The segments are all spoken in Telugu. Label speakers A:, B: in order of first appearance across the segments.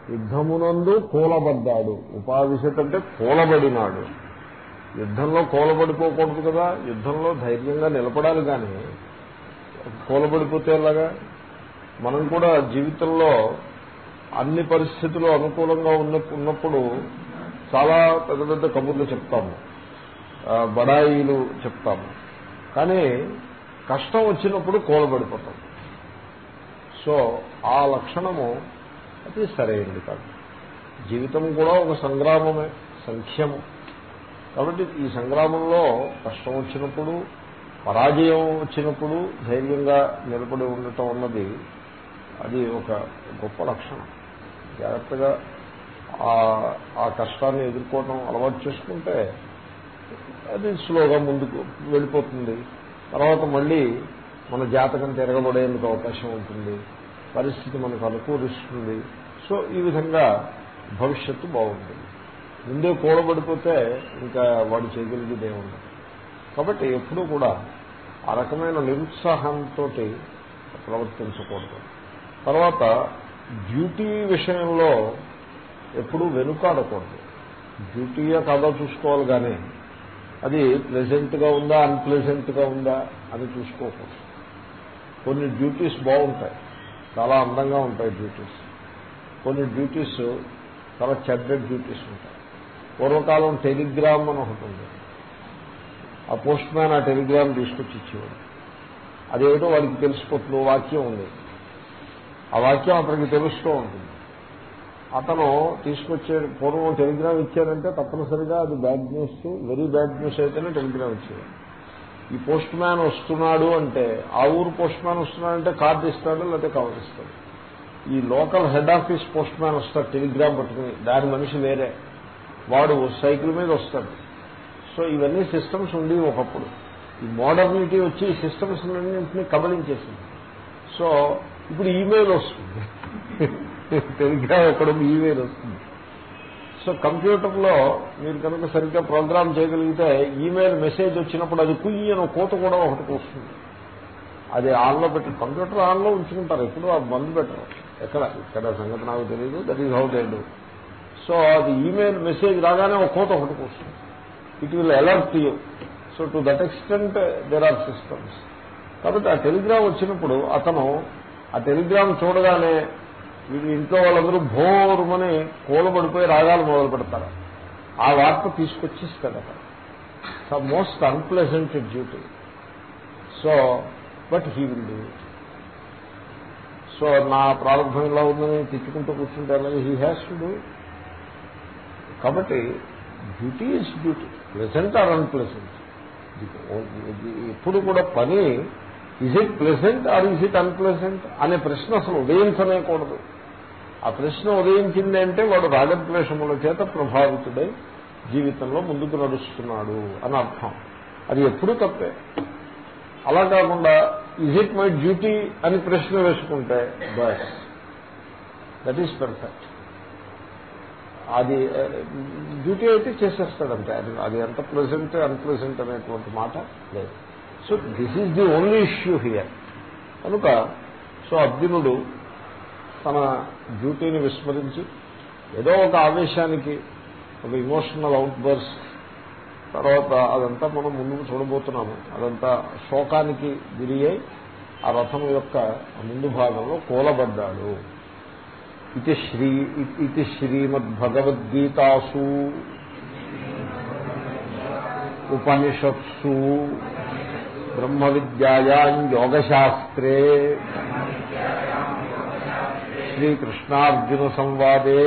A: యుద్ధమునందు కూలబడ్డాడు ఉపావిశత్ అంటే కూలబడినాడు యుద్ధంలో కూలబడిపోకూడదు కదా యుద్ధంలో ధైర్యంగా నిలబడాలి కానీ కూలబడిపోతే ఎలాగా మనం కూడా జీవితంలో అన్ని పరిస్థితులు అనుకూలంగా ఉన్న ఉన్నప్పుడు చాలా పెద్ద పెద్ద కబుర్లు చెప్తాము ఆ, బడాయిలు చెప్తాము కానీ కష్టం వచ్చినప్పుడు కూలబడిపోతాం సో ఆ లక్షణము అది సరైనది కాదు జీవితం కూడా ఒక సంగ్రామమే సంఖ్యము కాబట్టి ఈ సంగ్రామంలో కష్టం వచ్చినప్పుడు పరాజయం వచ్చినప్పుడు ధైర్యంగా నిలబడి ఉండటం అన్నది అది ఒక గొప్ప లక్షణం జాగ్రత్తగా ఆ- ఆ కష్టాన్ని ఎదుర్కోవడం అలవాటు చేసుకుంటే అది స్లోగా ముందుకు వెళ్ళిపోతుంది తర్వాత మళ్ళీ మన జాతకం తిరగబడేందుకు అవకాశం ఉంటుంది పరిస్థితి మనకు అనుకూలిస్తుంది సో ఈ విధంగా భవిష్యత్తు బాగుంటుంది ముందే కూడబడిపోతే ఇంకా వాడు చేయగలిగేది ఏముండదు కాబట్టి ఎప్పుడూ కూడా ఆ రకమైన నిరుత్సాహంతో ప్రవర్తించకూడదు తర్వాత డ్యూటీ విషయంలో ఎప్పుడూ వెనుకాడకూడదు డ్యూటీయే కాదో చూసుకోవాలి కానీ అది ప్లెజెంట్గా ఉందా అన్ప్లెజెంట్గా ఉందా అని చూసుకోకూడదు కొన్ని డ్యూటీస్ బాగుంటాయి చాలా అందంగా ఉంటాయి డ్యూటీస్ కొన్ని డ్యూటీస్ చాలా చెడ్డ డ్యూటీస్ ఉంటాయి పూర్వకాలం టెలిగ్రామ్ అని ఒకటి ఉంది ఆ పోస్ట్ మ్యాన్ ఆ టెలిగ్రామ్ తీసుకొచ్చి ఇచ్చేవాడు అదేమిటో వాడికి తెలిసిపోతుంది ఓ వాక్యం ఉంది ఆ వాక్యం అతనికి తెలుస్తూ ఉంటుంది అతను తీసుకొచ్చే పూర్వం టెలిగ్రామ్ ఇచ్చారంటే తప్పనిసరిగా అది bad news very bad news అయితేనే టెలిగ్రామ్ ఇచ్చేది ఈ పోస్ట్ మ్యాన్ వస్తున్నాడు అంటే ఆ ఊరు పోస్ట్ మ్యాన్ వస్తున్నాడంటే కార్డు ఇస్తాడు లేకపోతే కవర్ ఇస్తాడు ఈ local head office postman వస్తాడు టెలిగ్రామ్ పట్టుకుని దాని మనిషి వేరే వాడు సైకిల్ మీద వస్తాడు సో ఇవన్నీ సిస్టమ్స్ ఉండి ఒకప్పుడు ఈ మోడర్నిటీ వచ్చి ఈ సిస్టమ్స్ అన్నింటినీ కబలించేసింది సో ఇప్పుడు ఈమెయిల్ వస్తుంది టెలిగ్రామ్ ఎక్కడ ఈమెయిల్ వస్తుంది సో కంప్యూటర్లో మీరు కనుక సరిగ్గా ప్రోగ్రామ్ చేయగలిగితే ఈమెయిల్ మెసేజ్ వచ్చినప్పుడు అది కుయ్యి అని కోత కూడా ఒకటి వస్తుంది అది ఆన్లో పెట్టి కంప్యూటర్ ఆన్లో ఉంచుకుంటారు ఎప్పుడు ఆ బంద్ పెట్టరు ఎక్కడ ఇక్కడ సంగతి నాకు తెలియదు that is how they do so అది ఈమెయిల్ మెసేజ్ రాగానే ఒక కోత ఒకటి వస్తుంది it will alert you so to that extent there are systems కాబట్టి ఆ టెలిగ్రామ్ వచ్చినప్పుడు అతను ఆ టెలిగ్రామ్ చూడగానే వీడి ఇంట్లో వాళ్ళందరూ భోరుమని కూలబడిపోయి రాగాలు మొదలు పెడతారు ఆ వార్త తీసుకొచ్చి ఇస్తాడు అక్కడ the most unpleasant duty so but he will do it so నా ప్రారంభం ఇలా ఉందని తిట్టుకుంటూ కూర్చుంటే అలాగే he has to do it కాబట్టి duty is duty pleasant or unpleasant ఎప్పుడు కూడా పని is it pleasant or is it unpleasant అనే ప్రశ్న అసలు ఉదయించనేకూడదు ఆ ప్రశ్న ఉదయించింది అంటే వాడు రాగద్వేషముల చేత ప్రభావితుడై జీవితంలో ముందుకు నడుస్తున్నాడు అని అర్థం అది ఎప్పుడూ తప్పే అలా కాకుండా ఇజ్ ఇట్ మై డ్యూటీ అని ప్రశ్న వేసుకుంటే బస్ దట్ ఈస్ పర్ఫెక్ట్ అది డ్యూటీ అయితే చేసేస్తాడంటే అది అది ఎంత ప్రెసెంట్ అన్ప్రెసెంట్ అనేటువంటి మాట లేదు so this is the only issue here కనుక సో అర్జునుడు తన డ్యూటీని విస్మరించి ఏదో ఒక ఆవేశానికి ఒక ఇమోషనల్ అవుట్ బర్స్ తర్వాత అదంతా మనం ముందుకు చూడబోతున్నాము అదంతా శోకానికి గురి అయి ఆ రథం యొక్క ముందు భాగంలో కూలబడ్డాడు ఇది శ్రీ ఇది శ్రీమద్భగవద్గీతాసు ఉపనిషత్సు బ్రహ్మ విద్యాయాం యోగశాస్త్రే శ్రీకృష్ణార్జున సంవాదే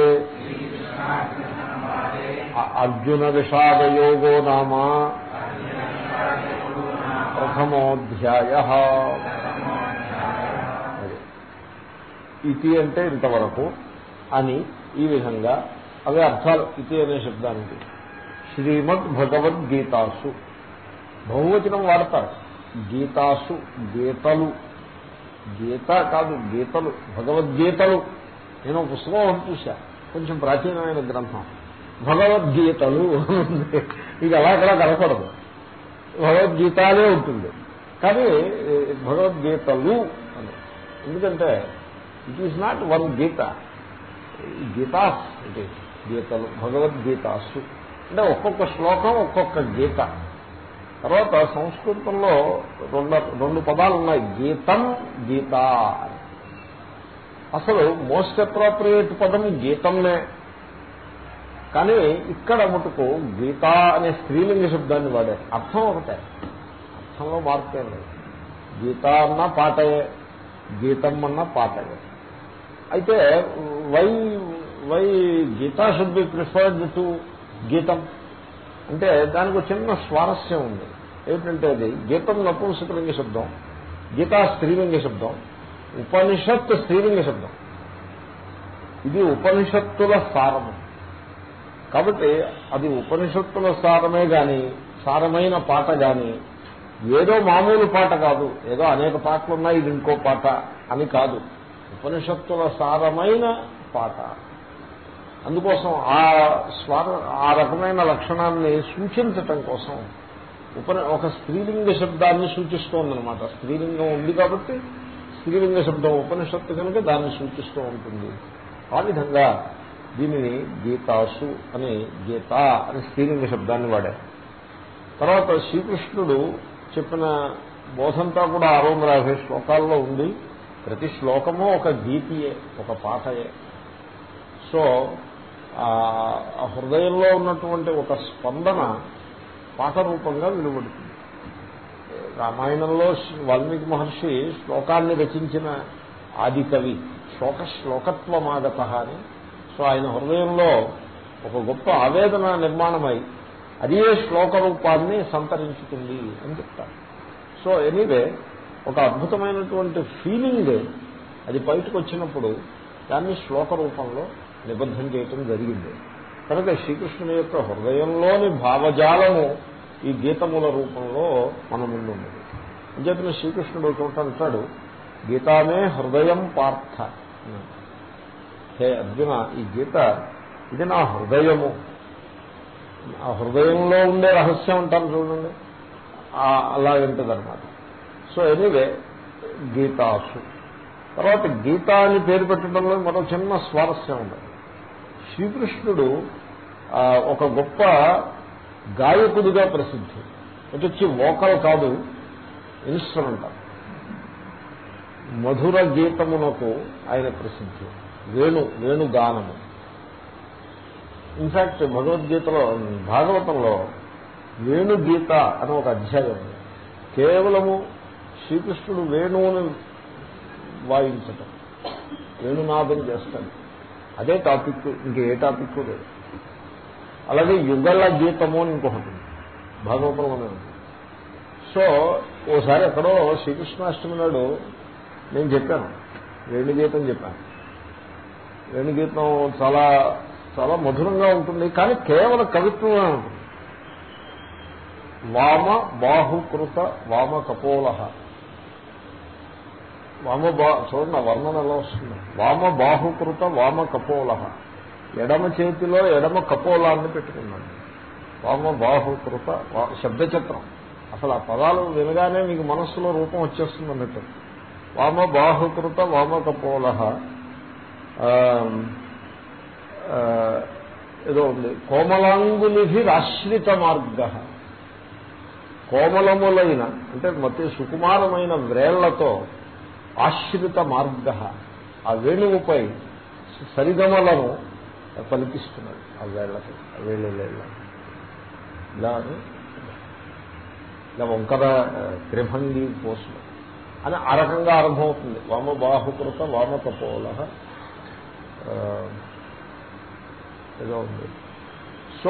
A: అర్జున విషాదయోగో నామ ప్రథమోధ్యాయ ఇతి అంటే ఇంతవరకు అని ఈ విధంగా అవే అర్థాలు ఇతి అనే శబ్దానికి శ్రీమద్ భగవద్గీతాసు బహువచనం వాడతారు గీతాసు గీతలు గీత కాదు గీతలు భగవద్గీతలు నేను ఒక పుస్తకం ఒకటి చూశా కొంచెం ప్రాచీనమైన గ్రంథం భగవద్గీతలు ఇది అలా అక్కడ కనపడదు భగవద్గీతాలే ఉంటుంది కానీ భగవద్గీతలు అని ఎందుకంటే it is not one Gita Gitas అంటే గీతలు భగవద్గీతాసు అంటే ఒక్కొక్క శ్లోకం ఒక్కొక్క గీత తర్వాత సంస్కృతంలో రెండు రెండు పదాలు ఉన్నాయి గీతం గీత అని. అసలు మోస్ట్ అప్రోప్రియేట్ పదం గీతంనే కానీ ఇక్కడ మటుకు గీత అనే స్త్రీలింగ శబ్దాన్ని వాడారు అర్థం ఒకటే అర్థంలో మార్పు ఏం లేదు గీత అన్న పాటయే గీతం అన్న పాటయే అయితే why why Gita should be preferred to గీతం అంటే దానికి ఒక చిన్న స్వారస్యం ఉంది ఏమిటంటే అది గీతం నపుంసకలింగ శబ్దం గీతా స్త్రీలింగ శబ్దం ఉపనిషత్ స్త్రీలింగ శబ్దం ఇది ఉపనిషత్తుల సారము కాబట్టి అది ఉపనిషత్తుల సారమే గాని సారమైన పాట గాని ఏదో మామూలు పాట కాదు ఏదో అనేక పాటలు ఉన్నాయి ఇది ఇంకో పాట అని కాదు ఉపనిషత్తుల సారమైన పాట అందుకోసం ఆ స్వర ఆ రకమైన లక్షణాన్ని సూచించటం కోసం ఉపన ఒక స్త్రీలింగ శబ్దాన్ని సూచిస్తోందనమాట స్త్రీలింగం ఉంది కాబట్టి స్త్రీలింగ శబ్దం ఉపనిషత్తు కనుక దాన్ని సూచిస్తూ ఉంటుంది ఆ విధంగా దీనిని గీతాసు అని గీత అని స్త్రీలింగ శబ్దాన్ని వాడారు తర్వాత శ్రీకృష్ణుడు చెప్పిన బోధంతా కూడా ఆరు వందల యాభై శ్లోకాల్లో ఉంది ప్రతి శ్లోకము ఒక గీతియే ఒక పాటయే సో ఆ హృదయంలో ఉన్నటువంటి ఒక స్పందన పాట రూపంగా వెలువడుతుంది రామాయణంలో వాల్మీకి మహర్షి శ్లోకాన్ని రచించిన ఆది కవి శ్లోక శ్లోకత్వమాగత అని సో ఆయన హృదయంలో ఒక గొప్ప ఆవేదన నిర్మాణమై అదే శ్లోక రూపాన్ని సంతరించుకుంది అని చెప్తారు సో ఎనీవే ఒక అద్భుతమైనటువంటి ఫీలింగ్ అది బయటకు వచ్చినప్పుడు దాన్ని శ్లోక రూపంలో నిబద్ధం చేయటం జరిగింది కనుక శ్రీకృష్ణుని యొక్క హృదయంలోని భావజాలము ఈ గీతముల రూపంలో మన ముందు ఉన్నది అంచేతన శ్రీకృష్ణుడు చోట అంటాడు గీతామే హృదయం పార్థ హే అర్జున ఈ గీత ఇది నా హృదయము ఆ హృదయంలో ఉండే రహస్యం అంటారు చూడండి అలాగంటదన్నమాట సో ఎనీవే గీతాసు తర్వాత గీత అని పేరు పెట్టడంలో మరో చిన్న స్వారస్యం ఉంది శ్రీకృష్ణుడు ఒక గొప్ప గాయకుడిగా ప్రసిద్ధి ఇటు వచ్చి వోకల్ కాదు ఇన్స్ట్రుమెంటల్ మధుర గీతమునకు ఆయన ప్రసిద్ధి వేణు వేణుగానము ఇన్ఫాక్ట్ భగవద్గీతలో భాగవతంలో వేణుగీత అని ఒక అధ్యాయం ఉంది కేవలము శ్రీకృష్ణుడు వేణువుని వాయించటం వేణునాదం చేస్తాడు అదే టాపిక్ ఇంక ఏ టాపిక్ లేదు అలాగే యుగల గీతము అని ఇంకొకటి ఉంది భాగవతంలోనే ఉంది సో ఓసారి ఎక్కడో శ్రీకృష్ణాష్టమి నాడు నేను చెప్పాను వేణుగీతం చెప్పాను వేణుగీతం చాలా చాలా మధురంగా ఉంటుంది కానీ కేవలం కవిత్వమే ఉంటుంది వామ బాహుకృత వామ కపోల వామ బా చూడండి వర్ణన ఎలా వస్తుంది వామ బాహుకృత వామ కపోల ఎడమ చేతిలో ఎడమ కపోలాన్ని పెట్టుకున్నాడు వామ బాహుకృత శబ్దచిత్రం అసలు ఆ పదాలు వినగానే మీకు మనస్సులో రూపం వచ్చేస్తుంది అన్నట్టు వామ బాహుకృత వామ కపోల ఏదో ఉంది కోమలాంగులిభి రాశ్రిత మార్గ కోమలములైన అంటే మతి సుకుమారమైన వ్రేళ్లతో ఆశ్రిత మార్గ ఆ వేణువుపై సరిగమలను పలికిస్తున్నాడు ఆ వేళ్లకి ఆ వేళ్ళ ఇలా ఇలా వంకర త్రిభంగి పోసులు అని ఆ రకంగా ఆరంభమవుతుంది వామ బాహుకృత వామ కపోల ఏదో ఉంది సో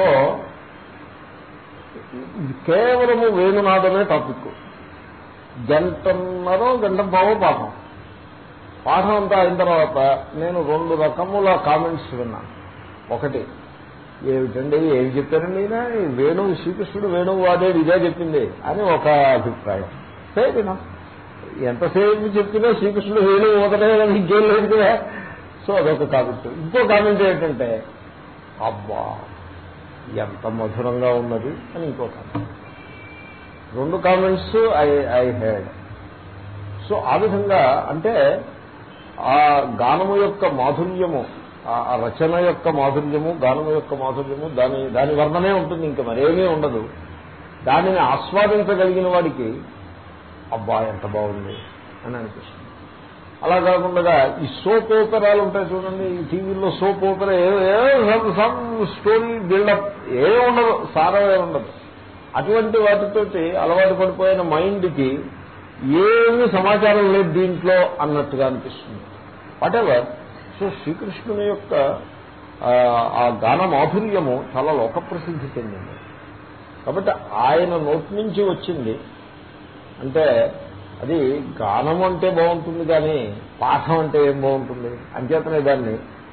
A: కేవలము వేణునాదమే టాపిక్ గంటన్నరో గంట పావో పాఠం పాఠం అంతా అయిన తర్వాత నేను రెండు రకముల కామెంట్స్ విన్నాను ఒకటి ఏమిటండి ఏమి చెప్పారండి ఈయన వేణువు శ్రీకృష్ణుడు వేణువు వాదేడు ఇదే చెప్పింది అని ఒక అభిప్రాయం సేదినా ఎంతసేపు చెప్పినా శ్రీకృష్ణుడు వేణువు ఒకటే ఇంకేం లేదు కదా సో అదొక కామెంట్ ఇంకో కామెంట్ ఏంటంటే అబ్బా ఎంత మధురంగా ఉన్నది అని ఇంకో కామెంట్ రెండు comments I I had so ఆ విధంగా అంటే ఆ గానము యొక్క మాధుర్యము ఆ ఆ రచన యొక్క మాధుర్యము గానం యొక్క మాధుర్యము దాని దాని వర్ణనే ఉంటుంది ఇంకా మరేమీ ఉండదు దానిని ఆస్వాదించగలిగిన వాడికి అబ్బా ఎంత బాగుంది అని అనిపిస్తుంది అలా కాకుండా ఈ సోప్ ఓపెరాలు ఉంటాయి చూడండి ఈ టీవీలో soap opera some story buildup ఏ ఉండదు సారమే ఉండదు అటువంటి వాటితోటి అలవాటు పడిపోయిన మైండ్కి ఏమీ సమాచారం లేదు దీంట్లో అన్నట్టుగా అనిపిస్తుంది వాటెవర్ సో శ్రీకృష్ణుని యొక్క ఆ, ఆ గాన మాధుర్యము చాలా లోకప్రసిద్ధి చెందింది కాబట్టి ఆయన నోటి నుంచి వచ్చింది అంటే అది గానం అంటే బాగుంటుంది కానీ పాఠం అంటే ఏం బాగుంటుంది అంచేతనే దాన్ని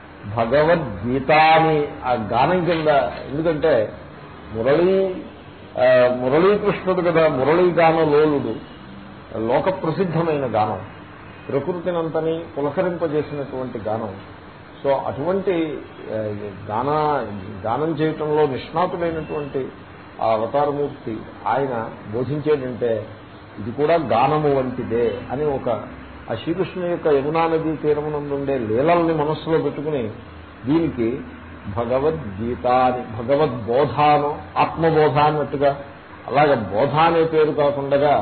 A: భగవద్గీత అని ఆ గానం కింద ఎందుకంటే మురళీ ఆ, మురళీకృష్ణుడు కదా మురళీ గాన లోలుడు లోక ప్రసిద్ధమైన గానం ప్రకృతినంతని పులకరింపజేసినటువంటి గానం సో అటువంటి ఆ, గాన గానం చేయటంలో నిష్ణాతులైనటువంటి ఆ అవతారమూర్తి ఆయన బోధించేటంటే ఇది కూడా గానము వంటిదే అని ఒక ఆ శ్రీకృష్ణుని యొక్క యమునా నదీ తీరమునందుండే లీలల్ని మనస్సులో పెట్టుకుని దీనికి భగవద్గీత అని భగవద్బోధాను ఆత్మబోధ అన్నట్టుగా అలాగే బోధ అనే పేరు కాకుండా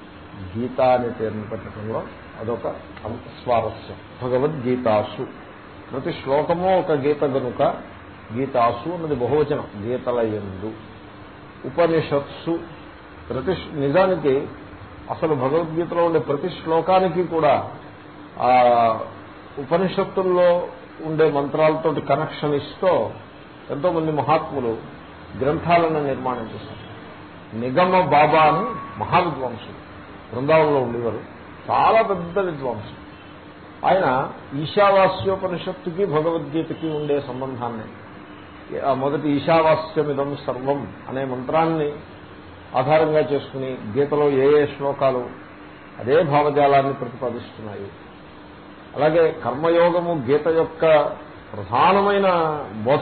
A: గీత అనే పేరుని పెట్టడంలో అదొక స్వారస్యం భగవద్గీతాసు ప్రతి శ్లోకము ఒక గీత గనుక గీతాసు అన్నది బహువచనం గీతల ఎందు ఉపనిషత్సు ప్రతి నిజానికి అసలు భగవద్గీతలో ఉండే ప్రతి శ్లోకానికి కూడా ఆ ఉపనిషత్తుల్లో ఉండే మంత్రాలతోటి కనెక్షన్ ఇస్తూ ఎంతో మంది మహాత్ములు గ్రంథాలను నిర్మాణం చేశారు నిగమ బాబా అని మహావిద్వాంసుడు బృందావనంలో ఉండేవారు చాలా పెద్ద విద్వాంసుడు ఆయన ఈశావాస్యోపనిషత్తుకి భగవద్గీతకి ఉండే సంబంధాన్ని ఆ మొదటి ఈశావాస్యమిదం సర్వం అనే మంత్రాన్ని ఆధారంగా చేసుకుని గీతలో ఏ ఏ శ్లోకాలు అదే భావజాలాన్ని ప్రతిపాదిస్తున్నాయి అలాగే కర్మయోగము గీత యొక్క ప్రధానమైన బోధ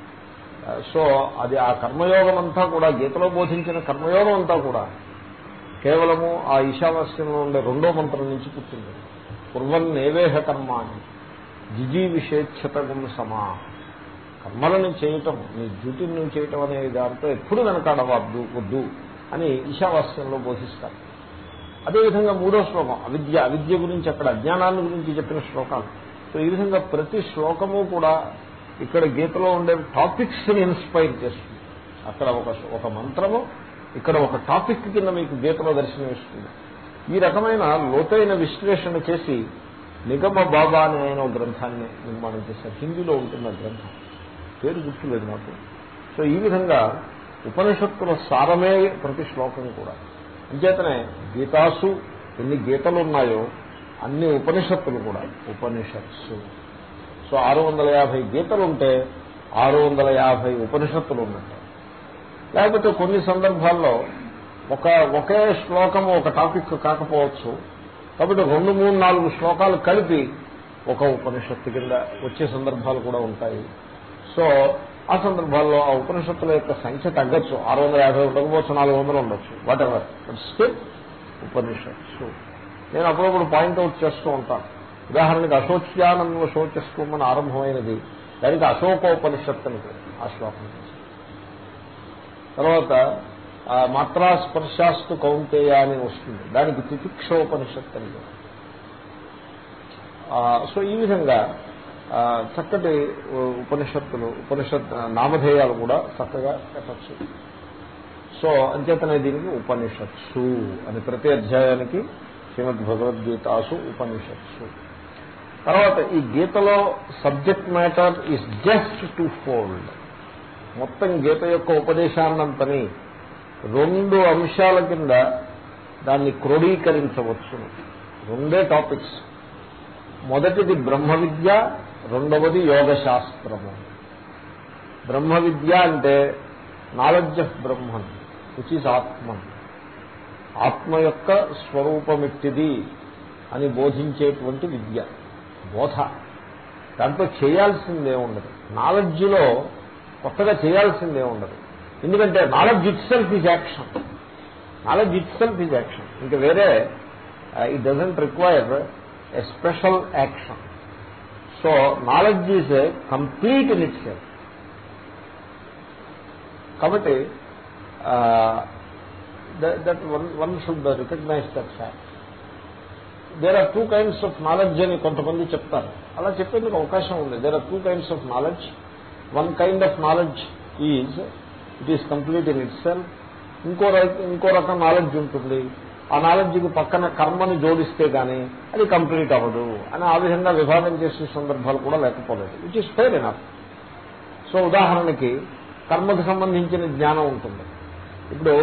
A: సో అది ఆ కర్మయోగం అంతా కూడా గీతలో బోధించిన కర్మయోగం అంతా కూడా కేవలము ఆ ఈశావాస్యంలో ఉండే రెండో మంత్రం నుంచి పుట్టింది పూర్వం నేవేహ కర్మాణి జిజీ విషేచ్ఛతగం సమా కర్మలను చేయటం నీ డ్యూటీని నువ్వు చేయటం అనే దాంతో ఎప్పుడు వెనకాడవద్దు వద్దు అని ఈశావాస్యంలో బోధిస్తారు అదేవిధంగా మూడో శ్లోకం అవిద్య అవిద్య గురించి అక్కడ అజ్ఞానాన్ని గురించి చెప్పిన శ్లోకాలు సో ఈ విధంగా ప్రతి శ్లోకము కూడా ఇక్కడ గీతలో ఉండే టాపిక్స్ ని ఇన్స్పైర్ చేస్తుంది అక్కడ ఒక ఒక మంత్రము ఇక్కడ ఒక టాపిక్ కింద మీకు గీతలో దర్శనమిస్తుంది ఈ రకమైన లోతైన విశ్లేషణ చేసి నిగమ బాబా అనే ఆయన ఒక గ్రంథాన్ని నిర్మాణం చేశారు హిందీలో ఉంటుంది ఆ గ్రంథం పేరు గుర్తులేదు నాకు సో ఈ విధంగా ఉపనిషత్తుల సారమే ప్రతి శ్లోకం కూడా అంచేతనే గీతాసు ఎన్ని గీతలు ఉన్నాయో అన్ని ఉపనిషత్తులు కూడా ఉపనిషత్సు సో ఆరు వందల యాభై గీతలు ఉంటే ఆరు వందల యాభై ఉపనిషత్తులు ఉన్నట్టు లేకపోతే కొన్ని సందర్భాల్లో ఒక ఒకే శ్లోకము ఒక టాపిక్ కాకపోవచ్చు కాబట్టి రెండు మూడు నాలుగు శ్లోకాలు కలిపి ఒక ఉపనిషత్తు కింద వచ్చే సందర్భాలు కూడా ఉంటాయి సో ఆ సందర్భాల్లో ఆ ఉపనిషత్తుల యొక్క సంఖ్య తగ్గచ్చు ఆరు వందల యాభై ఉండకపోవచ్చు నాలుగు వందలు ఉండొచ్చు వాట్ ఎవర్ స్టిల్ ఉపనిషత్సు నేను అప్పుడప్పుడు పాయింట్అవుట్ చేస్తూ ఉంటాను ఉదాహరణకి అశోచ్యానంద శోచస్కోమని ఆరంభమైనది దానికి అశోకోపనిషత్తు అని పేరు ఆ శ్లోకం తర్వాత ఆ మాత్రా స్పర్శాస్తు కౌంతేయ అని వస్తుంది దానికి తితిక్షోపనిషత్తు అని పేరు ఆ, సో ఈ విధంగా ఆ, చక్కటి ఉపనిషత్తులు ఉపనిషత్ నామధేయాలు కూడా చక్కగా పెట్టచ్చు సో అంచేతనే దీనికి ఉపనిషత్సు అని ప్రతి అధ్యాయానికి శ్రీమద్ భగవద్గీతాసు ఉపనిషత్సు తర్వాత ఈ గీతలో subject matter is just twofold మొత్తం గీత యొక్క ఉపదేశాన్నంతని రెండు అంశాల కింద దాన్ని క్రోడీకరించవచ్చు రెండే టాపిక్స్ మొదటిది బ్రహ్మ విద్య రెండవది యోగ శాస్త్రము బ్రహ్మ విద్య అంటే knowledge of Brahman which is atma ఆత్మ యొక్క స్వరూపమిట్టిది అని బోధించేటువంటి విద్య బోధ దాంట్లో చేయాల్సిందే ఉండదు నాలెడ్జ్లో కొత్తగా చేయాల్సిందే ఉండదు ఎందుకంటే knowledge itself is action knowledge itself is action ఇంకా వేరే it doesn't require a special action so knowledge is complete in itself కాబట్టి that one one should recognise that fact there are two kinds of knowledge అని కొంతమంది చెప్తారు అలా చెప్పేందుకు అవకాశం ఉంది there are two kinds of knowledge one kind of knowledge is it is complete in itself ఇంకో ఇంకో రకం నాలెడ్జ్ ఉంటుంది ఆ నాలెడ్జ్కి పక్కన కర్మని జోడిస్తే గానీ అది కంప్లీట్ అవ్వదు అని ఆ విధంగా విభాగం చేసే సందర్భాలు కూడా లేకపోలేదు which is fair enough so ఉదాహరణకి కర్మకు సంబంధించిన జ్ఞానం ఉంటుంది ఇప్పుడు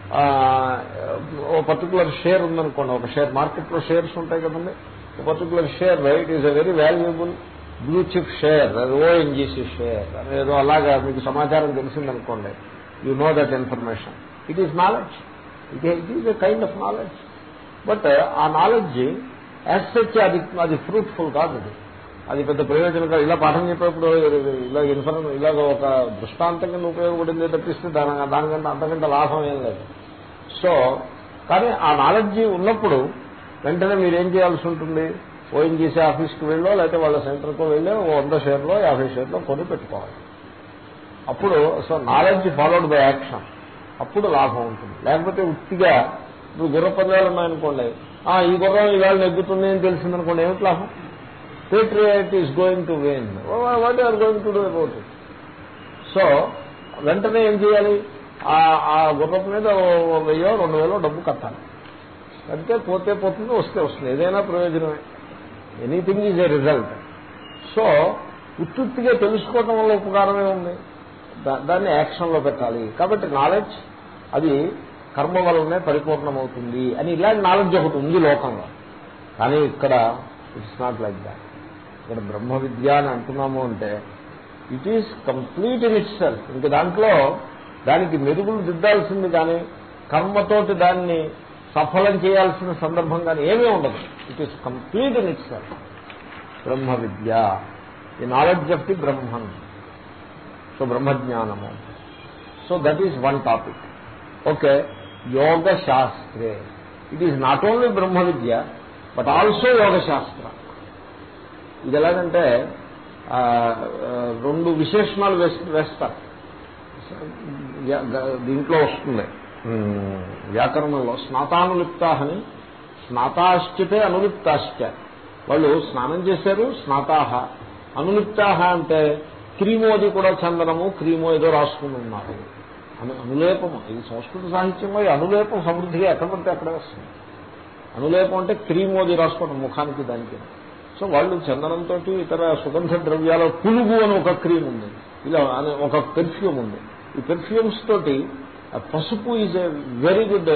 A: ఓ పర్టికులర్ షేర్ ఉందనుకోండి ఒక షేర్ మార్కెట్లో షేర్స్ ఉంటాయి కదండి ఒక particular share it is a very valuable blue chip share అది ఓఎన్జీసీ షేర్ ఏదో అలాగా మీకు సమాచారం తెలిసిందనుకోండి you know that information it is knowledge it it is a kind of knowledge but ఆ నాలెడ్జ్ యాజ్ సచ్ అది అది ఫ్రూట్ఫుల్ కాదు అది అది పెద్ద ప్రయోజనం ఇలా పాఠం చెప్పేప్పుడు ఇలా ఇన్ఫర్మేషన్ ఇలాగ ఒక దృష్టాంతం కింద ఉపయోగపడింది తప్పిస్తే దాని దానికంటే అంతకంటే లాభం ఏం లేదు సో కానీ ఆ నాలెడ్జ్ ఉన్నప్పుడు వెంటనే మీరేం చేయాల్సి ఉంటుంది ఓఎన్జీసీ ఆఫీస్కి వెళ్ళో లేకపోతే వాళ్ళ సెంటర్కో వెళ్ళో ఓ వంద షేర్లో యాభై షేర్లో కొని పెట్టుకోవాలి అప్పుడు so knowledge followed by action అప్పుడు లాభం ఉంటుంది లేకపోతే ఉత్తిగా ఇప్పుడు గుర్ర పందాలు ఉన్నాయనుకోండి ఈ గుర్రం ఇవాళ నెగ్గుతుంది అని తెలిసిందనుకోండి ఏమిటి లాభం patriot is going to win what are going to do about it so వెంటనే ఏం చేయాలి ఆ గుర్రపు మీద వెయ్యో రెండు వేలో డబ్బు కట్టాలి కడితే పోతే పోతుంది వస్తే వస్తుంది ఏదైనా ప్రయోజనమే anything is a result so ఉత్తుత్తిగా తెలుసుకోవటం వల్ల ఉపకారమే ఉంది దాన్ని యాక్షన్లో పెట్టాలి కాబట్టి నాలెడ్జ్ అది కర్మ వల్లనే పరిపూర్ణమవుతుంది అని ఇలాంటి నాలెడ్జ్ ఒకటి ఉంది లోకంలో కానీ ఇక్కడ ఇట్స్ నాట్ లైక్ దాట్ ఇక్కడ బ్రహ్మ విద్య అని అంటున్నాము అంటే it is complete in itself ఇంక దాంట్లో దానికి మెరుగులు దిద్దాల్సింది కానీ కర్మతోటి దాన్ని సఫలం చేయాల్సిన సందర్భం కానీ ఏమీ ఉండదు it is complete in itself బ్రహ్మ విద్య the knowledge of the Brahman so బ్రహ్మజ్ఞానము so that is one topic okay యోగ శాస్త్రే ఇట్ ఈస్ నాట్ ఓన్లీ బ్రహ్మ విద్య బట్ ఆల్సో యోగశాస్త్ర ఇది ఎలాగంటే రెండు విశేషణాలు వేస్తారు దీంట్లో వస్తుంది వ్యాకరణంలో స్నాతానులిప్తాహని స్నాతాశ్చితే అనులిప్తాశ్చ వాళ్ళు స్నానం చేశారు స్నాతాహ అనులిప్తాహ అంటే క్రీమోది కూడా చందనము క్రీమో ఏదో రాసుకుని ఉన్నారు అను అనులేపము ఇది సంస్కృత సాహిత్యంలో ఈ అనులేపం సమృద్ధిగా ఎక్కడ పడితే అక్కడే వస్తుంది అనులేపం అంటే క్రీమోది రాసుకోవడం ముఖానికి దానికి సో వాళ్ళు చందనంతో ఇతర సుగంధ ద్రవ్యాల పులుగు అని ఒక క్రీమ్ ఉంది ఇలా ఒక పెర్ఫ్యూమ్ ఉంది ఈ పెర్ఫ్యూమ్స్ తోటి పసుపు is a very good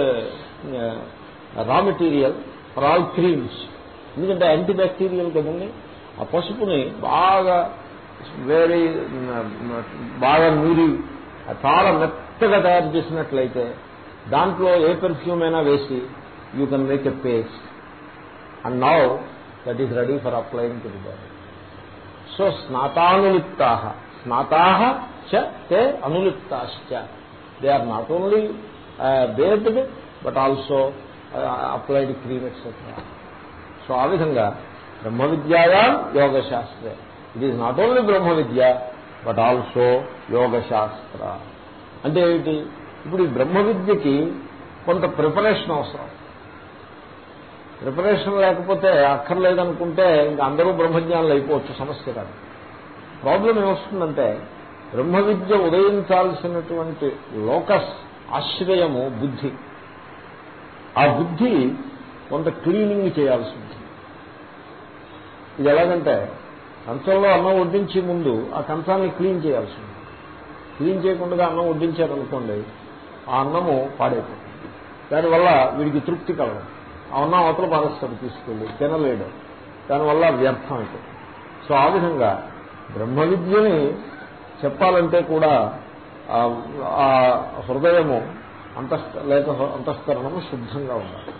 A: raw material for all creams ఎందుకంటే యాంటీ బ్యాక్టీరియల్ కదండి ఆ పసుపుని బాగా వెరీ బాగా నూరి చాలా మెత్తగా తయారు చేసినట్లయితే దాంట్లో ఏ పెర్ఫ్యూమ్ అయినా వేసి you can make a paste and now that is ready for applying to the body so స్నాతానులిప్తా స్నాతా చ తే అనులిప్తాశ్చ they are not only bathed but also applied cream etcetera so ఆ విధంగా బ్రహ్మ విద్యాయా యోగశాస్త్రే ఇట్ ఈజ్ నాట్ ఓన్లీ బ్రహ్మ విద్య బట్ ఆల్సో యోగశాస్త్ర అంటే ఏమిటి ఇప్పుడు ఈ బ్రహ్మ విద్యకి కొంత ప్రిపరేషన్ అవసరం ప్రిపరేషన్ లేకపోతే అక్కర్లేదనుకుంటే ఇంకా అందరూ బ్రహ్మజ్ఞానులు అయిపోవచ్చు సమస్య కాదు ప్రాబ్లం ఏమొస్తుందంటే బ్రహ్మ విద్య ఉదయించాల్సినటువంటి లోకస్ ఆశ్రయము బుద్ధి ఆ బుద్ధి కొంత క్లీనింగ్ చేయాల్సి ఉంటుంది ఇది ఎలాగంటే కంచంలో అన్నం వడ్డించే ముందు ఆ కంచాన్ని క్లీన్ చేయాల్సి ఉంటుంది క్లీన్ చేయకుండా అన్నం వడ్డించారనుకోండి ఆ అన్నము పాడైపోతుంది దానివల్ల వీడికి తృప్తి కలగదు ఆ అన్నం అవతల పారేస్తాడు తీసుకెళ్ళి తినలేడు దానివల్ల వ్యర్థం అయిపోతుంది సో ఆ విధంగా బ్రహ్మ విద్యని చెప్పాలంటే కూడా ఆ హృదయము అంతః లేక అంతఃకరణము శుద్ధంగా ఉండాలి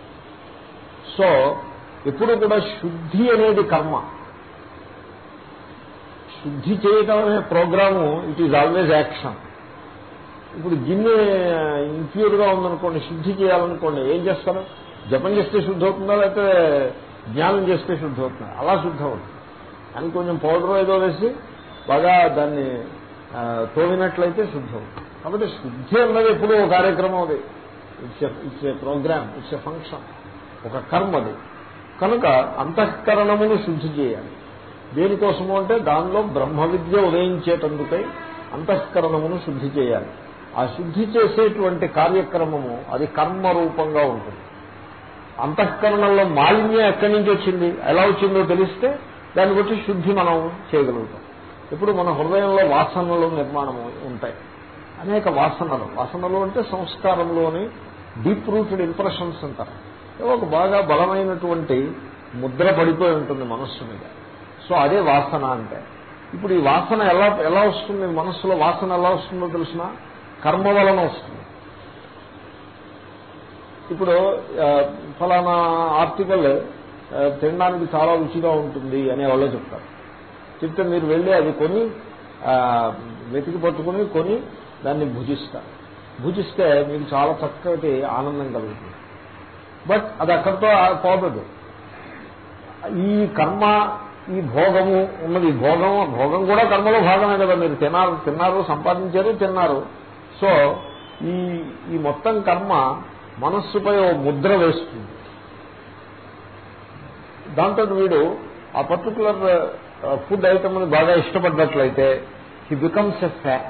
A: సో ఎప్పుడు కూడా శుద్ధి అనేది కర్మ శుద్ధి చేయటం అనే programme it is always action ఇప్పుడు గిన్నె ఇంప్యూర్గా ఉందనుకోండి శుద్ధి చేయాలనుకోండి ఏం చేస్తారు జపం చేస్తే శుద్ధి అవుతుందా లేకపోతే జ్ఞానం చేస్తే శుద్ధి అవుతుందా అలా శుద్ధి అవుతుంది అని కొంచెం పౌడర్ ఏదో వేసి బాగా దాన్ని ఆ, తోమినట్లయితే శుద్ధి అవుతుంది కాబట్టి శుద్ధి అన్నది ఎప్పుడూ ఒక కార్యక్రమం అది it's it's a programme it's a function ఒక కర్మ అది కనుక అంతఃకరణమును శుద్ధి చేయాలి దేనికోసము అంటే దానిలో బ్రహ్మ విద్య ఉదయించేటందుకై అంతఃకరణమును శుద్ధి చేయాలి ఆ శుద్ధి చేసేటువంటి కార్యక్రమము అది కర్మ రూపంగా ఉంటుంది అంతఃకరణంలో మాలిన్యం ఎక్కడి నుంచి వచ్చింది ఎలా వచ్చిందో తెలిస్తే దాన్ని బట్టి శుద్ధి మనం చేయగలుగుతాం ఇప్పుడు మన హృదయంలో వాసనలు నిర్మాణం ఉంటాయి అనేక వాసనలు వాసనలు అంటే సంస్కారంలోని డీప్ రూటెడ్ ఇంప్రెషన్స్ అంటారు ఏవో ఒక బాగా బలమైనటువంటి ముద్ర పడిపోయి ఉంటుంది మనస్సు మీద సో అదే వాసన అంటే ఇప్పుడు ఈ వాసన ఎలా ఎలా వస్తుంది మనస్సులో వాసన ఎలా వస్తుందో తెలిసిన కర్మ వలన వస్తుంది ఇప్పుడు ఆ, ఫలానా ఆర్టికల్ ఆ, తినడానికి చాలా రుచిగా ఉంటుంది అనే వాళ్ళు చెప్తారు చెప్తే మీరు వెళ్ళి అది కొని ఆ, వెతికి పట్టుకుని కొని దాన్ని భుజిస్తారు భుజిస్తే మీకు చాలా చక్కటి ఆనందం కలుగుతుంది బట్ అది అక్కడితో ఆ- పోదదు ఈ కర్మ ఈ భోగము ఉన్నది ఈ భోగం భోగం కూడా కర్మలో భాగమే కదా మీరు తిన్నారు తిన్నారు సంపాదించారు తిన్నారు సో ఈ ఈ మొత్తం కర్మ మనస్సుపై ఓ ముద్ర వేస్తుంది దాంతో వీడు ఆ పర్టికులర్ ఫుడ్ ఐటమ్ని బాగా ఇష్టపడ్డట్లయితే హీ బికమ్స్ ఎ ఫ్యాన్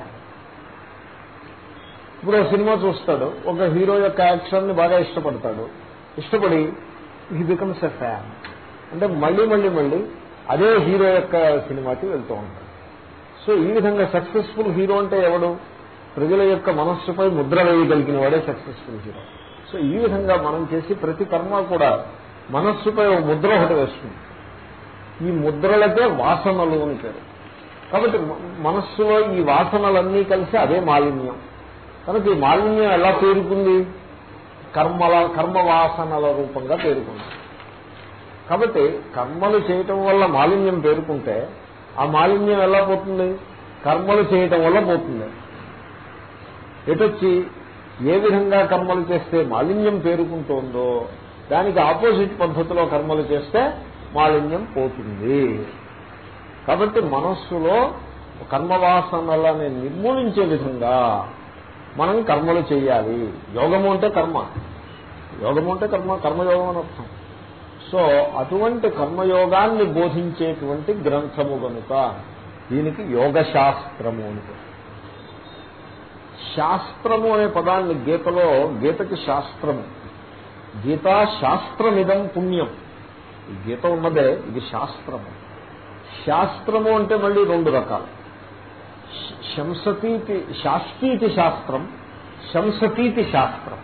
A: ఇప్పుడు ఒక సినిమా చూస్తాడు ఒక హీరో యొక్క యాక్షన్ ని బాగా ఇష్టపడతాడు ఇష్టపడి హీ బికమ్స్ ఎ ఫ్యాన్ అంటే మళ్ళీ మళ్ళీ మళ్ళీ అదే హీరో యొక్క సినిమాకి వెళ్తూ ఉంటాడు సో ఈ విధంగా సక్సెస్ఫుల్ హీరో అంటే ఎవడు ప్రజల యొక్క మనస్సుపై ముద్ర వేయగలిగిన వాడే సక్సెస్ఫుల్ హీరో సో ఈ విధంగా మనం చేసి ప్రతి కర్మ కూడా మనస్సుపై ఒక ముద్ర ఒకటి వేస్తుంది ఈ ముద్రలకే వాసనలు అని పేరు కాబట్టి మ- మనస్సులో ఈ వాసనలన్నీ కలిసి అదే మాలిన్యం కనుక ఈ మాలిన్యం ఎలా పేరుకుంది కర్మల కర్మ వాసనల రూపంగా పేరుకుంది కాబట్టి కర్మలు చేయటం వల్ల మాలిన్యం పేరుకుంటే ఆ మాలిన్యం ఎలా పోతుంది కర్మలు చేయటం వల్ల పోతుంది ఎటొచ్చి ఏ విధంగా కర్మలు చేస్తే మాలిన్యం పేరుకుంటోందో దానికి ఆపోజిట్ పద్ధతిలో కర్మలు చేస్తే మాలిన్యం పోతుంది కాబట్టి మనస్సులో కర్మవాసనలని నిర్మూలించే విధంగా మనం కర్మలు చేయాలి యోగము అంటే కర్మ యోగము అంటే కర్మ కర్మయోగం అని అర్థం సో అటువంటి కర్మయోగాన్ని బోధించేటువంటి గ్రంథము కనుక దీనికి యోగ శాస్త్రము అని పేరు. శాస్త్రము అనే పదాన్ని గీతలో గీతకి శాస్త్రము గీతా శాస్త్రమిదం పుణ్యం ఈ గీత ఉన్నదే ఇది శాస్త్రము శాస్త్రము అంటే మళ్ళీ రెండు రకాలు శ- శంసతీతి శాస్త్రీతి శాస్త్రం శంసతీతి శాస్త్రం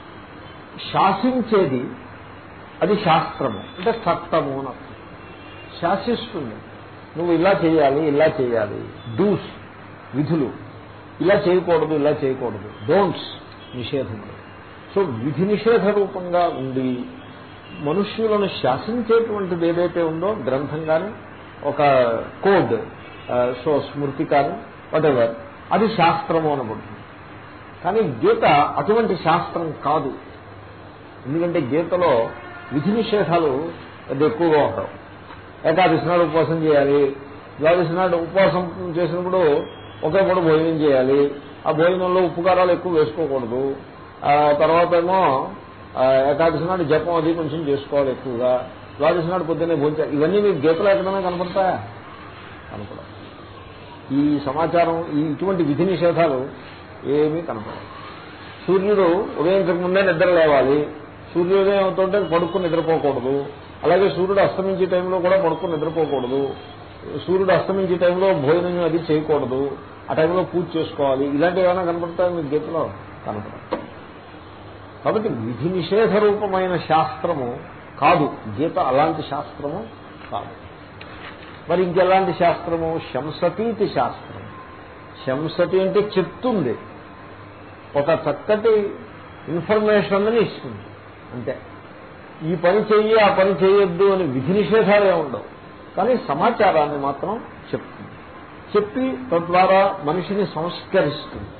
A: శాసించేది అది శాస్త్రము అంటే చట్టము అని అర్థం శాసిస్తుంది నువ్వు ఇలా చేయాలి ఇలా చేయాలి డూస్ విధులు ఇలా చేయకూడదు ఇలా చేయకూడదు డోంట్స్ నిషేధములు సో విధి నిషేధ రూపంగా ఉండి మనుష్యులను శాసించేటువంటిది ఏదైతే ఉందో గ్రంథం కానీ ఒక కోడ్ సో స్మృతి కానీ వాటెవర్ అది శాస్త్రము అనబడుతుంది కానీ గీత అటువంటి శాస్త్రం కాదు ఎందుకంటే గీతలో విధి నిషేధాలు పెద్ద ఎక్కువగా ఉంటావు ఏకాదశి నాడు ఉపవాసం చేయాలి ద్వాదశి నాడు ఉపవాసం చేసినప్పుడు ఒకే పూట భోజనం చేయాలి ఆ భోజనంలో ఉప్పు కారాలు ఎక్కువ వేసుకోకూడదు ఆ తర్వాత ఏమో ఆ, ఏకాదశి నాడు జపం అది కొంచెం చేసుకోవాలి ఎక్కువగా ద్వాదశి నాడు పొద్దున్నే భోజనం ఇవన్నీ మీకు గీతలో ఎక్కడైనా కనపడతాయా కనపడవు ఈ సమాచారం ఈ ఇటువంటి విధి నిషేధాలు ఏమీ కనపడవు సూర్యుడు ఉదయించక ముందే నిద్ర లేవాలి సూర్యోదయం అవుతుంటే పడుకుని నిద్రపోకూడదు అలాగే సూర్యుడు అస్తమించే టైంలో కూడా పడుకుని నిద్రపోకూడదు సూర్యుడు అస్తమించే టైంలో భోజనం అది చేయకూడదు ఆ టైంలో పూజ చేసుకోవాలి ఇలాంటివి ఏమైనా కనపడతాయి మీకు గీతలో కనపడదు కాబట్టి విధి నిషేధ రూపమైన శాస్త్రము కాదు గీత అలాంటి శాస్త్రము కాదు మరి ఇంకెలాంటి శాస్త్రము శంసతీతి శాస్త్రం శంసతి అంటే చెప్తుంది ఒక చక్కటి ఇన్ఫర్మేషన్ అని ఇస్తుంది అంతే ఈ పని చెయ్యి ఆ పని చేయొద్దు అని విధి నిషేధాలే ఉండవు కానీ సమాచారాన్ని మాత్రం చెప్తుంది చెప్పి తద్వారా మనిషిని సంస్కరిస్తుంది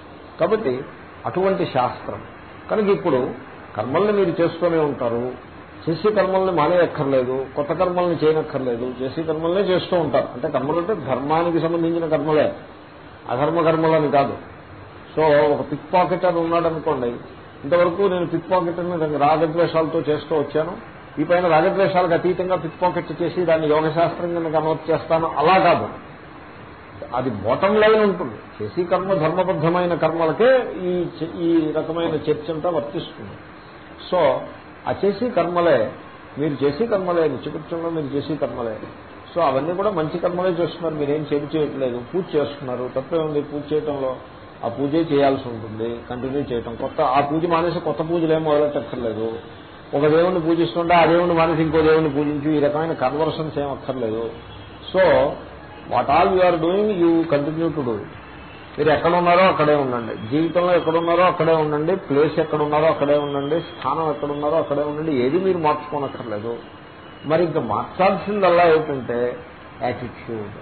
A: కాబట్టి అటువంటి శాస్త్రం కనుక ఇప్పుడు కర్మల్ని మీరు చేస్తూనే ఉంటారు చేసే కర్మల్ని మానేయక్కర్లేదు కొత్త కర్మల్ని చేయనక్కర్లేదు చేసే కర్మల్నే చేస్తూ ఉంటారు అంటే కర్మలు అంటే ధర్మానికి సంబంధించిన కర్మలే అధర్మ కర్మలని కాదు సో ఒక పిక్ పాకెట్ అని ఉన్నాడు అనుకోండి ఇంతవరకు నేను పిక్ పాకెట్ అని రాగద్వేషాలతో చేస్తూ వచ్చాను ఈ పైన రాగద్వేషాలకు అతీతంగా పిక్ పాకెట్ చేసి దాన్ని యోగశాస్త్రం కింద కన్వర్ట్ చేస్తాను అలా కాదు అది బోటం లైన్ ఉంటుంది చేసి కర్మ ధర్మబద్ధమైన కర్మలకే ఈ చ- ఈ రకమైన చర్చ అంతా వర్తిస్తుంది సో ఆ చేసి కర్మలే మీరు చేసి కర్మలే నిత్యకృత్యంలో మీరు చేసి కర్మలే సో అవన్నీ కూడా మంచి కర్మలే చేస్తున్నారు మీరేం చెడు చేయట్లేదు పూజ చేస్తున్నారు తప్పే ఉంది పూజ చేయటంలో ఆ పూజే చేయాల్సి ఉంటుంది కంటిన్యూ చేయటం కొత్త ఆ పూజ మానేసి కొత్త పూజలు ఏం మొదలెట్టక్కర్లేదు ఒక దేవుణ్ణి పూజిస్తుంటే ఆ దేవుణ్ణి మానేసి ఇంకో దేవుణ్ణి పూజించు ఈ రకమైన కన్వర్షన్స్ ఏం అక్కర్లేదు so what all you are doing you continue to do మీరు ఎక్కడ ఉన్నారో అక్కడే ఉండండి జీవితంలో ఎక్కడ ఉన్నారో అక్కడే ఉండండి ప్లేస్ ఎక్కడ ఉన్నారో అక్కడే ఉండండి స్థానం ఎక్కడ ఉన్నారో అక్కడే ఉండండి ఏది మీరు మార్చుకోనక్కర్లేదు మరి ఇంకా మార్చాల్సిందల్లా ఏంటంటే యాటిట్యూడ్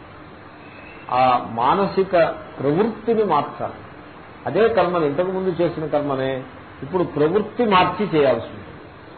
A: ఆ మానసిక ప్రవృత్తిని మార్చాలి అదే కర్మని ఇంతకు ముందు చేసిన కర్మనే ఇప్పుడు ప్రవృత్తి మార్చి చేయాల్సి ఉంటుంది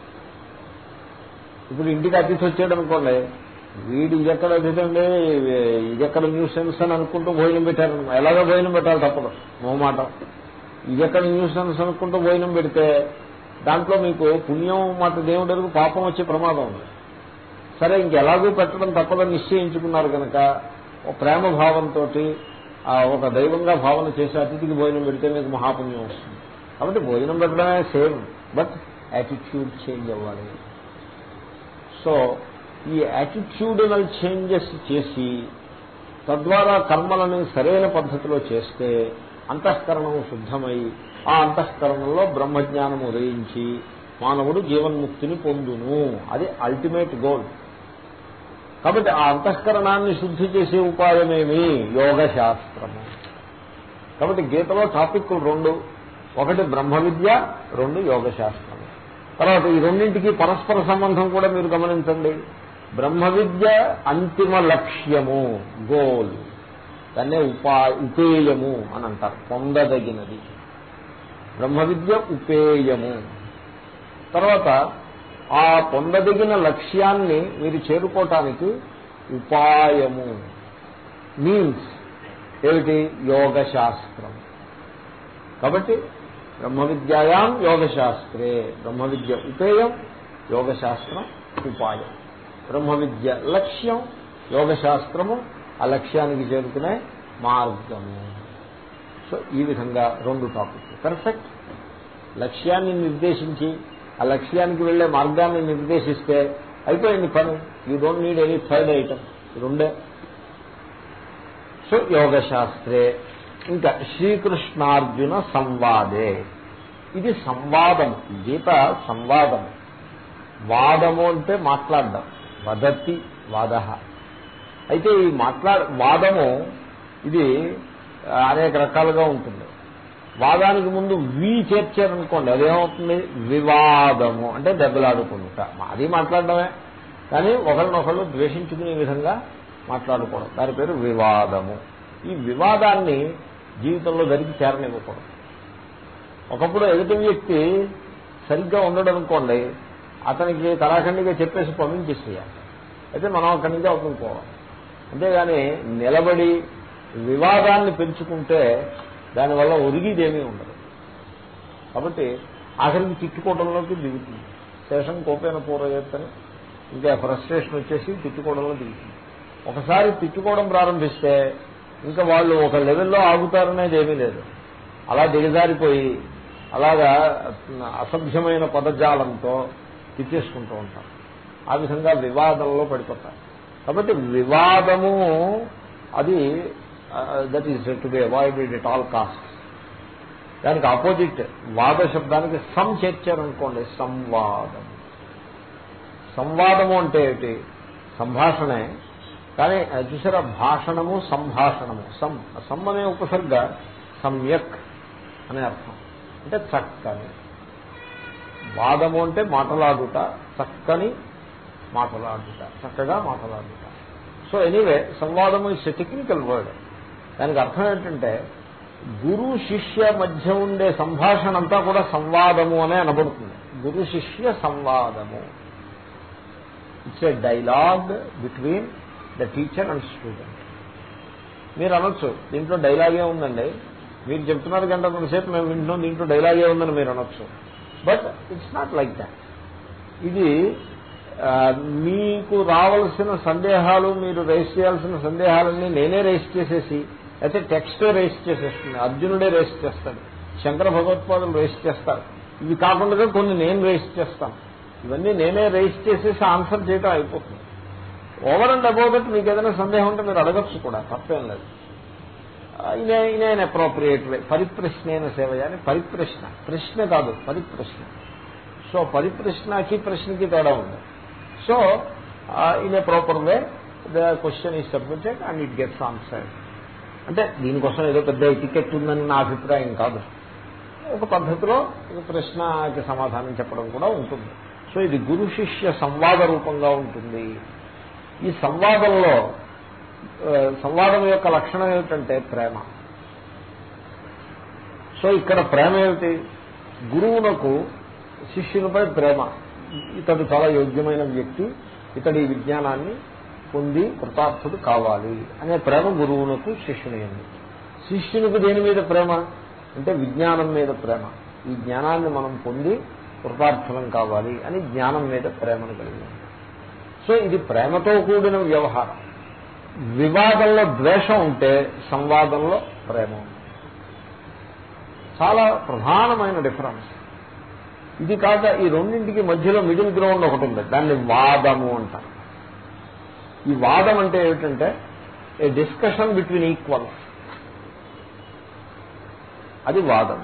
A: ఇప్పుడు ఇంటికి అతిథి వచ్చాడు అనుకోండి వీడు ఇది ఎక్కడ అతిథండి ఇది ఎక్కడ న్యూసెన్స్ అని అనుకుంటూ భోజనం పెట్టారు ఎలాగో భోజనం పెట్టాలి తప్పదు మాట ఇది ఎక్కడ న్యూసెన్స్ అనుకుంటూ భోజనం పెడితే దాంట్లో మీకు పుణ్యం మాట దేవుడికి పాపం వచ్చే ప్రమాదం ఉంది సరే ఇంకెలాగూ పెట్టడం తప్పదని నిశ్చయించుకున్నారు కనుక ఒక ప్రేమ భావంతో ఒక దైవంగా భావన చేసి అతిథికి భోజనం పెడితే మీకు మహాపుణ్యం వస్తుంది కాబట్టి భోజనం పెట్టడమే సేమ్ బట్ యాటిట్యూడ్ చేంజ్ అవ్వాలి సో ఈ యాటిట్యూడనల్ చేంజెస్ చేసి తద్వారా కర్మలని సరైన పద్ధతిలో చేస్తే అంతఃకరణం శుద్ధమై ఆ అంతఃకరణంలో బ్రహ్మజ్ఞానం ఉదయించి మానవుడు జీవన్ముక్తిని పొందును అది అల్టిమేట్ గోల్ కాబట్టి ఆ అంతఃకరణాన్ని శుద్ధి చేసే ఉపాయమేమి యోగ శాస్త్రము కాబట్టి గీతలో టాపిక్లు రెండు ఒకటి బ్రహ్మ విద్య రెండు యోగ శాస్త్రము తర్వాత ఈ రెండింటికి పరస్పర సంబంధం కూడా మీరు గమనించండి బ్రహ్మ విద్య అంతిమ లక్ష్యము గోల్ దాన్నే ఉపా ఉపేయము అని అంటారు పొందదగినది బ్రహ్మ విద్య ఉపేయము తర్వాత ఆ పొందదగిన లక్ష్యాన్ని మీరు చేరుకోవటానికి ఉపాయము మీన్స్ ఏమిటి యోగ శాస్త్రం కాబట్టి బ్రహ్మ విద్యాయాం యోగశాస్త్రే బ్రహ్మ విద్య ఉపేయం యోగశాస్త్రం ఉపాయం బ్రహ్మ విద్య లక్ష్యం యోగశాస్త్రము ఆ లక్ష్యానికి చేరుకునే మార్గము సో ఈ విధంగా రెండు టాపిక్ పర్ఫెక్ట్ లక్ష్యాన్ని నిర్దేశించి ఆ లక్ష్యానికి వెళ్లే మార్గాన్ని నిర్దేశిస్తే అయిపోయింది పని you don't need any third item రెండే సో యోగశాస్త్రే ఇంకా శ్రీకృష్ణార్జున సంవాదే ఇది సంవాదం గీత సంవాదం వాదము అంటే మాట్లాడడం వదతి వాద అయితే ఈ మాట్లాడ వాదము ఇది అనేక రకాలుగా ఉంటుంది వాదానికి ముందు వి చేర్చారనుకోండి అదేమవుతుంది వివాదము అంటే దెబ్బలాడుకుంటా అది మాట్లాడడమే కానీ ఒకరినొకళ్ళు ద్వేషించుకునే విధంగా మాట్లాడుకోవడం దాని పేరు వివాదము ఈ వివాదాన్ని జీవితంలో జరిగి చేరనివ్వకూడదు ఒకప్పుడు ఎదుటి వ్యక్తి సరిగ్గా ఉండడు అనుకోండి అతనికి తలాఖండిగా చెప్పేసి పంపించేసేయాలి అయితే మనం అక్కడి నుంచి అవుతుంది పోవాలి అంతేగాని నిలబడి వివాదాన్ని పెంచుకుంటే దానివల్ల ఒరిగిదేమీ ఉండదు కాబట్టి ఆఖరికి తిట్టుకోవడంలోకి దిగుతుంది శేషం కోపైన పూర్వయత్తని ఇంకా ఫ్రస్ట్రేషన్ వచ్చేసి తిట్టుకోవడంలో దిగుతుంది ఒకసారి తిట్టుకోవడం ప్రారంభిస్తే ఇంకా వాళ్ళు ఒక లెవెల్లో ఆగుతారనేది ఏమీ లేదు అలా దిగజారిపోయి అలాగా అసభ్యమైన పదజాలంతో తిట్టేసుకుంటూ ఉంటారు ఆ విధంగా వివాదంలో పడిపోతారు కాబట్టి వివాదము అది that is to be avoided at all cost దానికి ఆపోజిట్ వాద శబ్దానికి సం చేర్చారనుకోండి సంవాదం సంవాదము అంటే ఏమిటి సంభాషణే కానీ చూసారా భాషణము సంభాషణము సం సం అనే ఉపసర్గ సమ్యక్ అనే అర్థం అంటే చక్కని వాదము అంటే మాటలాడుట చక్కని మాటలాడుట చక్కగా మాటలాడుట సో ఎనీవే సంవాదము ఇస్ ఎ టెక్నికల్ వర్డ్ దానికి అర్థం ఏంటంటే గురు శిష్య మధ్య ఉండే సంభాషణ అంతా కూడా సంవాదము అనే అనబడుతుంది గురు శిష్య సంవాదము it's a dialogue between the teacher and student మీరు అనొచ్చు దీంట్లో డైలాగే ఉందండి మీరు చెప్తున్నారు గంట సేపు మేము వింటున్నాం దీంట్లో డైలాగే ఉందని మీరు అనొచ్చు but it's not like that ఇది ఆ, మీకు రావలసిన సందేహాలు మీరు రేస్ చేయాల్సిన సందేహాలన్నీ నేనే రేస్ చేసేసి అయితే టెక్స్టే రేస్ చేసేస్తుంది అర్జునుడే రేస్ చేస్తాడు శంకర భగవత్పాదులు రేస్ చేస్తారు ఇవి కాకుండా కొన్ని నేను రేస్ చేస్తాను ఇవన్నీ నేనే రేస్ చేసేసి ఆన్సర్ చేయడం అయిపోతుంది ఓవర్ అండ్ అబౌట్ ఇట్ మీకు ఏదైనా సందేహం ఉంటే మీరు అడగచ్చు కూడా తప్పేం లేదు ఇనే ఇనే అప్రోప్రియేట్ వే పరిప్రశ్నైన సేవయ అని పరిప్రశ్న ప్రశ్న కాదు పరిప్రశ్న సో పరిప్రశ్నకి ప్రశ్నకి తేడా ఉంది so in a proper way the question is submitted and it gets answer అంటే దీనికోసం ఏదో పెద్ద టికెట్ ఉందని నా అభిప్రాయం కాదు ఒక పద్ధతిలో ఒక ప్రశ్నకి సమాధానం చెప్పడం కూడా ఉంటుంది సో ఇది గురు శిష్య సంవాద రూపంగా ఉంటుంది ఈ సంవాదంలో ఆ, సంవాదం యొక్క లక్షణం ఏమిటంటే ప్రేమ సో ఇక్కడ ప్రేమ ఏమిటి గురువునకు శిష్యునిపై ప్రేమ ఇతడు చాలా యోగ్యమైన వ్యక్తి ఇతడి ఈ విజ్ఞానాన్ని పొంది కృతార్థుడు కావాలి అనే ప్రేమ గురువునకు శిష్యుని ఉంది శిష్యునికి దేని మీద ప్రేమ అంటే విజ్ఞానం మీద ప్రేమ ఈ జ్ఞానాన్ని మనం పొంది కృతార్థులం కావాలి అని జ్ఞానం మీద ప్రేమను కలిగి ఉంది సో ఇది ప్రేమతో కూడిన వ్యవహారం వివాదంలో ద్వేషం ఉంటే సంవాదంలో ప్రేమ ఉంది చాలా ప్రధానమైన డిఫరెన్స్ ఇది కాక ఈ రెండింటికి మధ్యలో మిడిల్ గ్రౌండ్ ఒకటి ఉంది దాన్ని వాదము అంటారు ఈ వాదం అంటే ఏమిటంటే ఏ డిస్కషన్ బిట్వీన్ ఈక్వల్స్ అది వాదం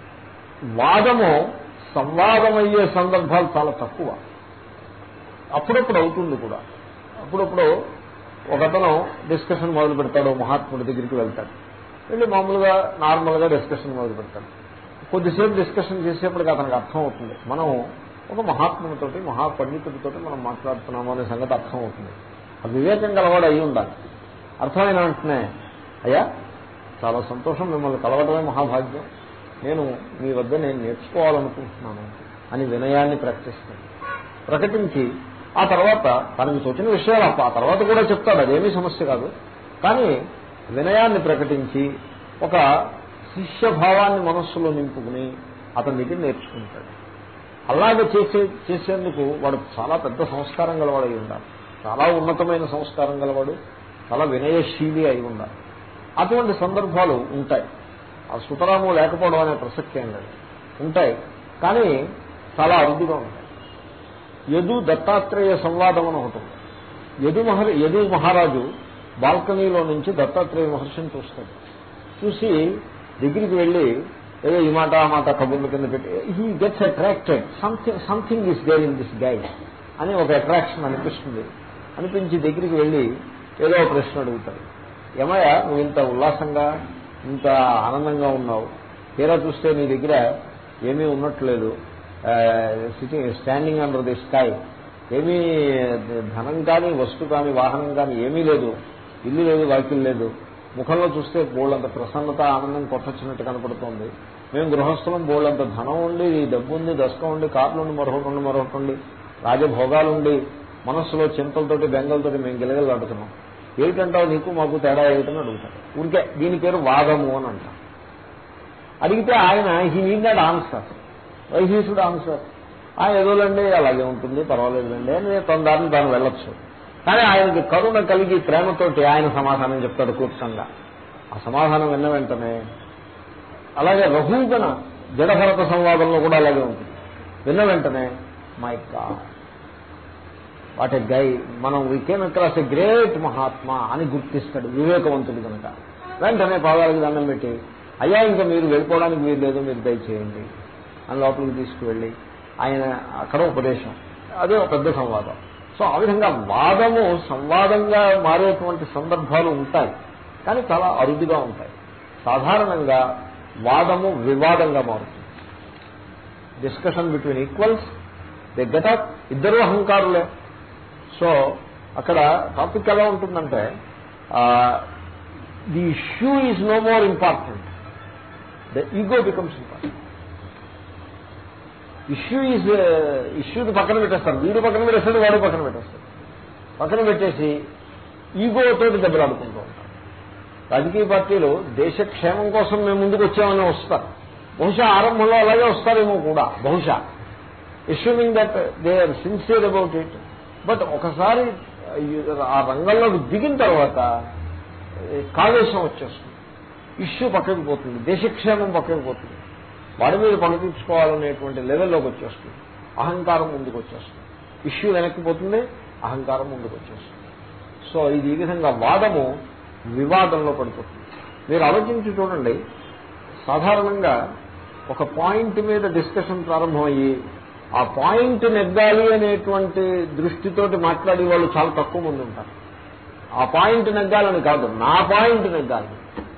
A: వాదము సంవాదమయ్యే సందర్భాలు చాలా తక్కువ అప్పుడప్పుడు అవుతుంది కూడా అప్పుడప్పుడు ఒకతను డిస్కషన్ మొదలు పెడతాడు మహాత్ముడి దగ్గరికి వెళ్తాడు వెళ్ళి మామూలుగా నార్మల్గా డిస్కషన్ మొదలు పెడతాడు కొద్దిసేపు డిస్కషన్ చేసేప్పటికి అతనికి అర్థం అవుతుంది మనం ఒక మహాత్ముడితోటి మహాపండితుడితోటి మనం మాట్లాడుతున్నాము అనే సంగతి అర్థం అవుతుంది ఆ వివేకం గలవాడు అయి ఉండాలి అర్థమైన వెంటనే అయ్యా చాలా సంతోషం మిమ్మల్ని కలవడమే మహాభాగ్యం నేను మీ వద్ద నేను నేర్చుకోవాలనుకుంటున్నాను అని వినయాన్ని ప్రకటిస్తాను ప్రకటించి ఆ తర్వాత తనకి తోచిన విషయాలు ఆ ఆ తర్వాత కూడా చెప్తాడు అదేమీ సమస్య కాదు కానీ వినయాన్ని ప్రకటించి ఒక శిష్యభావాన్ని మనస్సులో నింపుకుని అతని దగ్గర నేర్చుకుంటాడు అలాగే చేసే చేసేందుకు వాడు చాలా పెద్ద సంస్కారం గలవాడు అయి ఉండాలి చాలా ఉన్నతమైన సంస్కారం గలవాడు చాలా వినయశీలి అయి ఉండాలి అటువంటి సందర్భాలు ఉంటాయి ఆ సుతరాము లేకపోవడం అనే ప్రసక్తి ఏం లేదు ఉంటాయి కానీ చాలా అరుదుగా ఉంటాయి యదు దత్తాత్రేయ సంవాదం అని ఒకటి ఉంది యదు మహర్ యదు మహారాజు బాల్కనీలో నుంచి దత్తాత్రేయ మహర్షిని చూస్తాడు చూసి దగ్గరికి వెళ్ళి ఏదో ఈ మాట ఆ మాట కబుర్ల కింద పెట్టి he gets attracted something something is there in this guy అని ఒక అట్రాక్షన్ అనిపిస్తుంది అనిపించి దగ్గరికి వెళ్ళి ఏదో ఒక ప్రశ్న అడుగుతాడు ఏమయ్యా నువ్వు ఇంత ఉల్లాసంగా ఇంత ఆనందంగా ఉన్నావు తీరా చూస్తే నీ దగ్గర ఏమీ ఉన్నట్లేదు sitting standing under the sky ఏమీ ధనం కానీ వస్తు కానీ వాహనం కానీ ఏమీ లేదు ఇల్లు లేదు వాకిల్ లేదు ముఖంలో చూస్తే బోళ్ళంత ప్రసన్నత ఆనందం కొట్టొచ్చినట్టు కనపడుతోంది మేము గృహస్థలం బోళ్ళంత ధనం ఉండి డబ్బు ఉంది దశకం ఉండి కార్లు ఉండి మరొకటి ఉండి మరొకటి ఉండి రాజభోగాలు ఉండి మనస్సులో చింతలతోటి బెంగలతోటి మేము గిలగలాడుతున్నాం ఏమిటంటావు నీకు మాకు తేడా ఏమిటని అడుగుతాడు ఊరికే దీని పేరు వాదము అని అంటాం అడిగితే ఆయన he need not answer why he should answer ఆ ఏదోలండి అలాగే ఉంటుంది పర్వాలేదులండి అని తన దారిని తాను వెళ్ళొచ్చు కానీ ఆయనకి కరుణ కలిగి ప్రేమతోటి ఆయన సమాధానం చెప్తాడు కూర్చంగా ఆ సమాధానం విన్న వెంటనే అలాగే రఘుగణ జడభరత సంవాదంలో కూడా అలాగే ఉంటుంది విన్న వెంటనే my god what a guy మనం we came across a great mahatma అని గుర్తిస్తాడు వివేకవంతుడు కనుక వెంటనే పాదాలకు దండం పెట్టి అయ్యా ఇంకా మీరు వెళ్ళిపోవడానికి వీలు లేదు మీరు దయచేయండి అని లోపలికి తీసుకువెళ్ళి ఆయన అక్కడ ఉపదేశం అదే ఒక పెద్ద సంవాదం సో ఆ విధంగా వాదము సంవాదంగా మారేటువంటి సందర్భాలు ఉంటాయి కానీ చాలా అరుదుగా ఉంటాయి సాధారణంగా వాదము వివాదంగా మారుతుంది discussion between equals they get up ఇద్దరు అహంకారులే సో అక్కడ టాపిక్ ఎలా ఉంటుందంటే the issue is no more important the ego becomes important issue is ఇష్యూని పక్కన పెట్టేస్తారు వీడు పక్కన పెట్టేస్తాడు వాడు పక్కన పెట్టేస్తాడు పక్కన పెట్టేసి ఈగోతో దెబ్బలాడుకుంటూ ఉంటారు రాజకీయ పార్టీలు దేశ క్షేమం కోసం మేము ముందుకు వచ్చామని వస్తారు బహుశా ఆరంభంలో అలాగే వస్తారేమో కూడా బహుశా assuming that they are sincere about it but ఒకసారి ఆ రంగంలోకి దిగిన తర్వాత కావేశం వచ్చేస్తుంది ఇష్యూ పక్కకి పోతుంది దేశక్షేమం పక్కకి పోతుంది వాడి మీద పనిపించుకోవాలనేటువంటి లెవెల్లోకి వచ్చేస్తుంది అహంకారం ముందుకు వచ్చేస్తుంది ఇష్యూ వెనక్కి పోతుంది అహంకారం ముందుకు వచ్చేస్తుంది సో ఇది ఈ విధంగా వాదము వివాదంలో పడిపోతుంది మీరు ఆలోచించి చూడండి సాధారణంగా ఒక పాయింట్ మీద డిస్కషన్ ప్రారంభమయ్యి ఆ పాయింట్ నెగ్గాలి అనేటువంటి దృష్టితోటి మాట్లాడే వాళ్ళు చాలా తక్కువ మంది ఉంటారు ఆ పాయింట్ నెగ్గాలని కాదు నా పాయింట్ నెగ్గాలి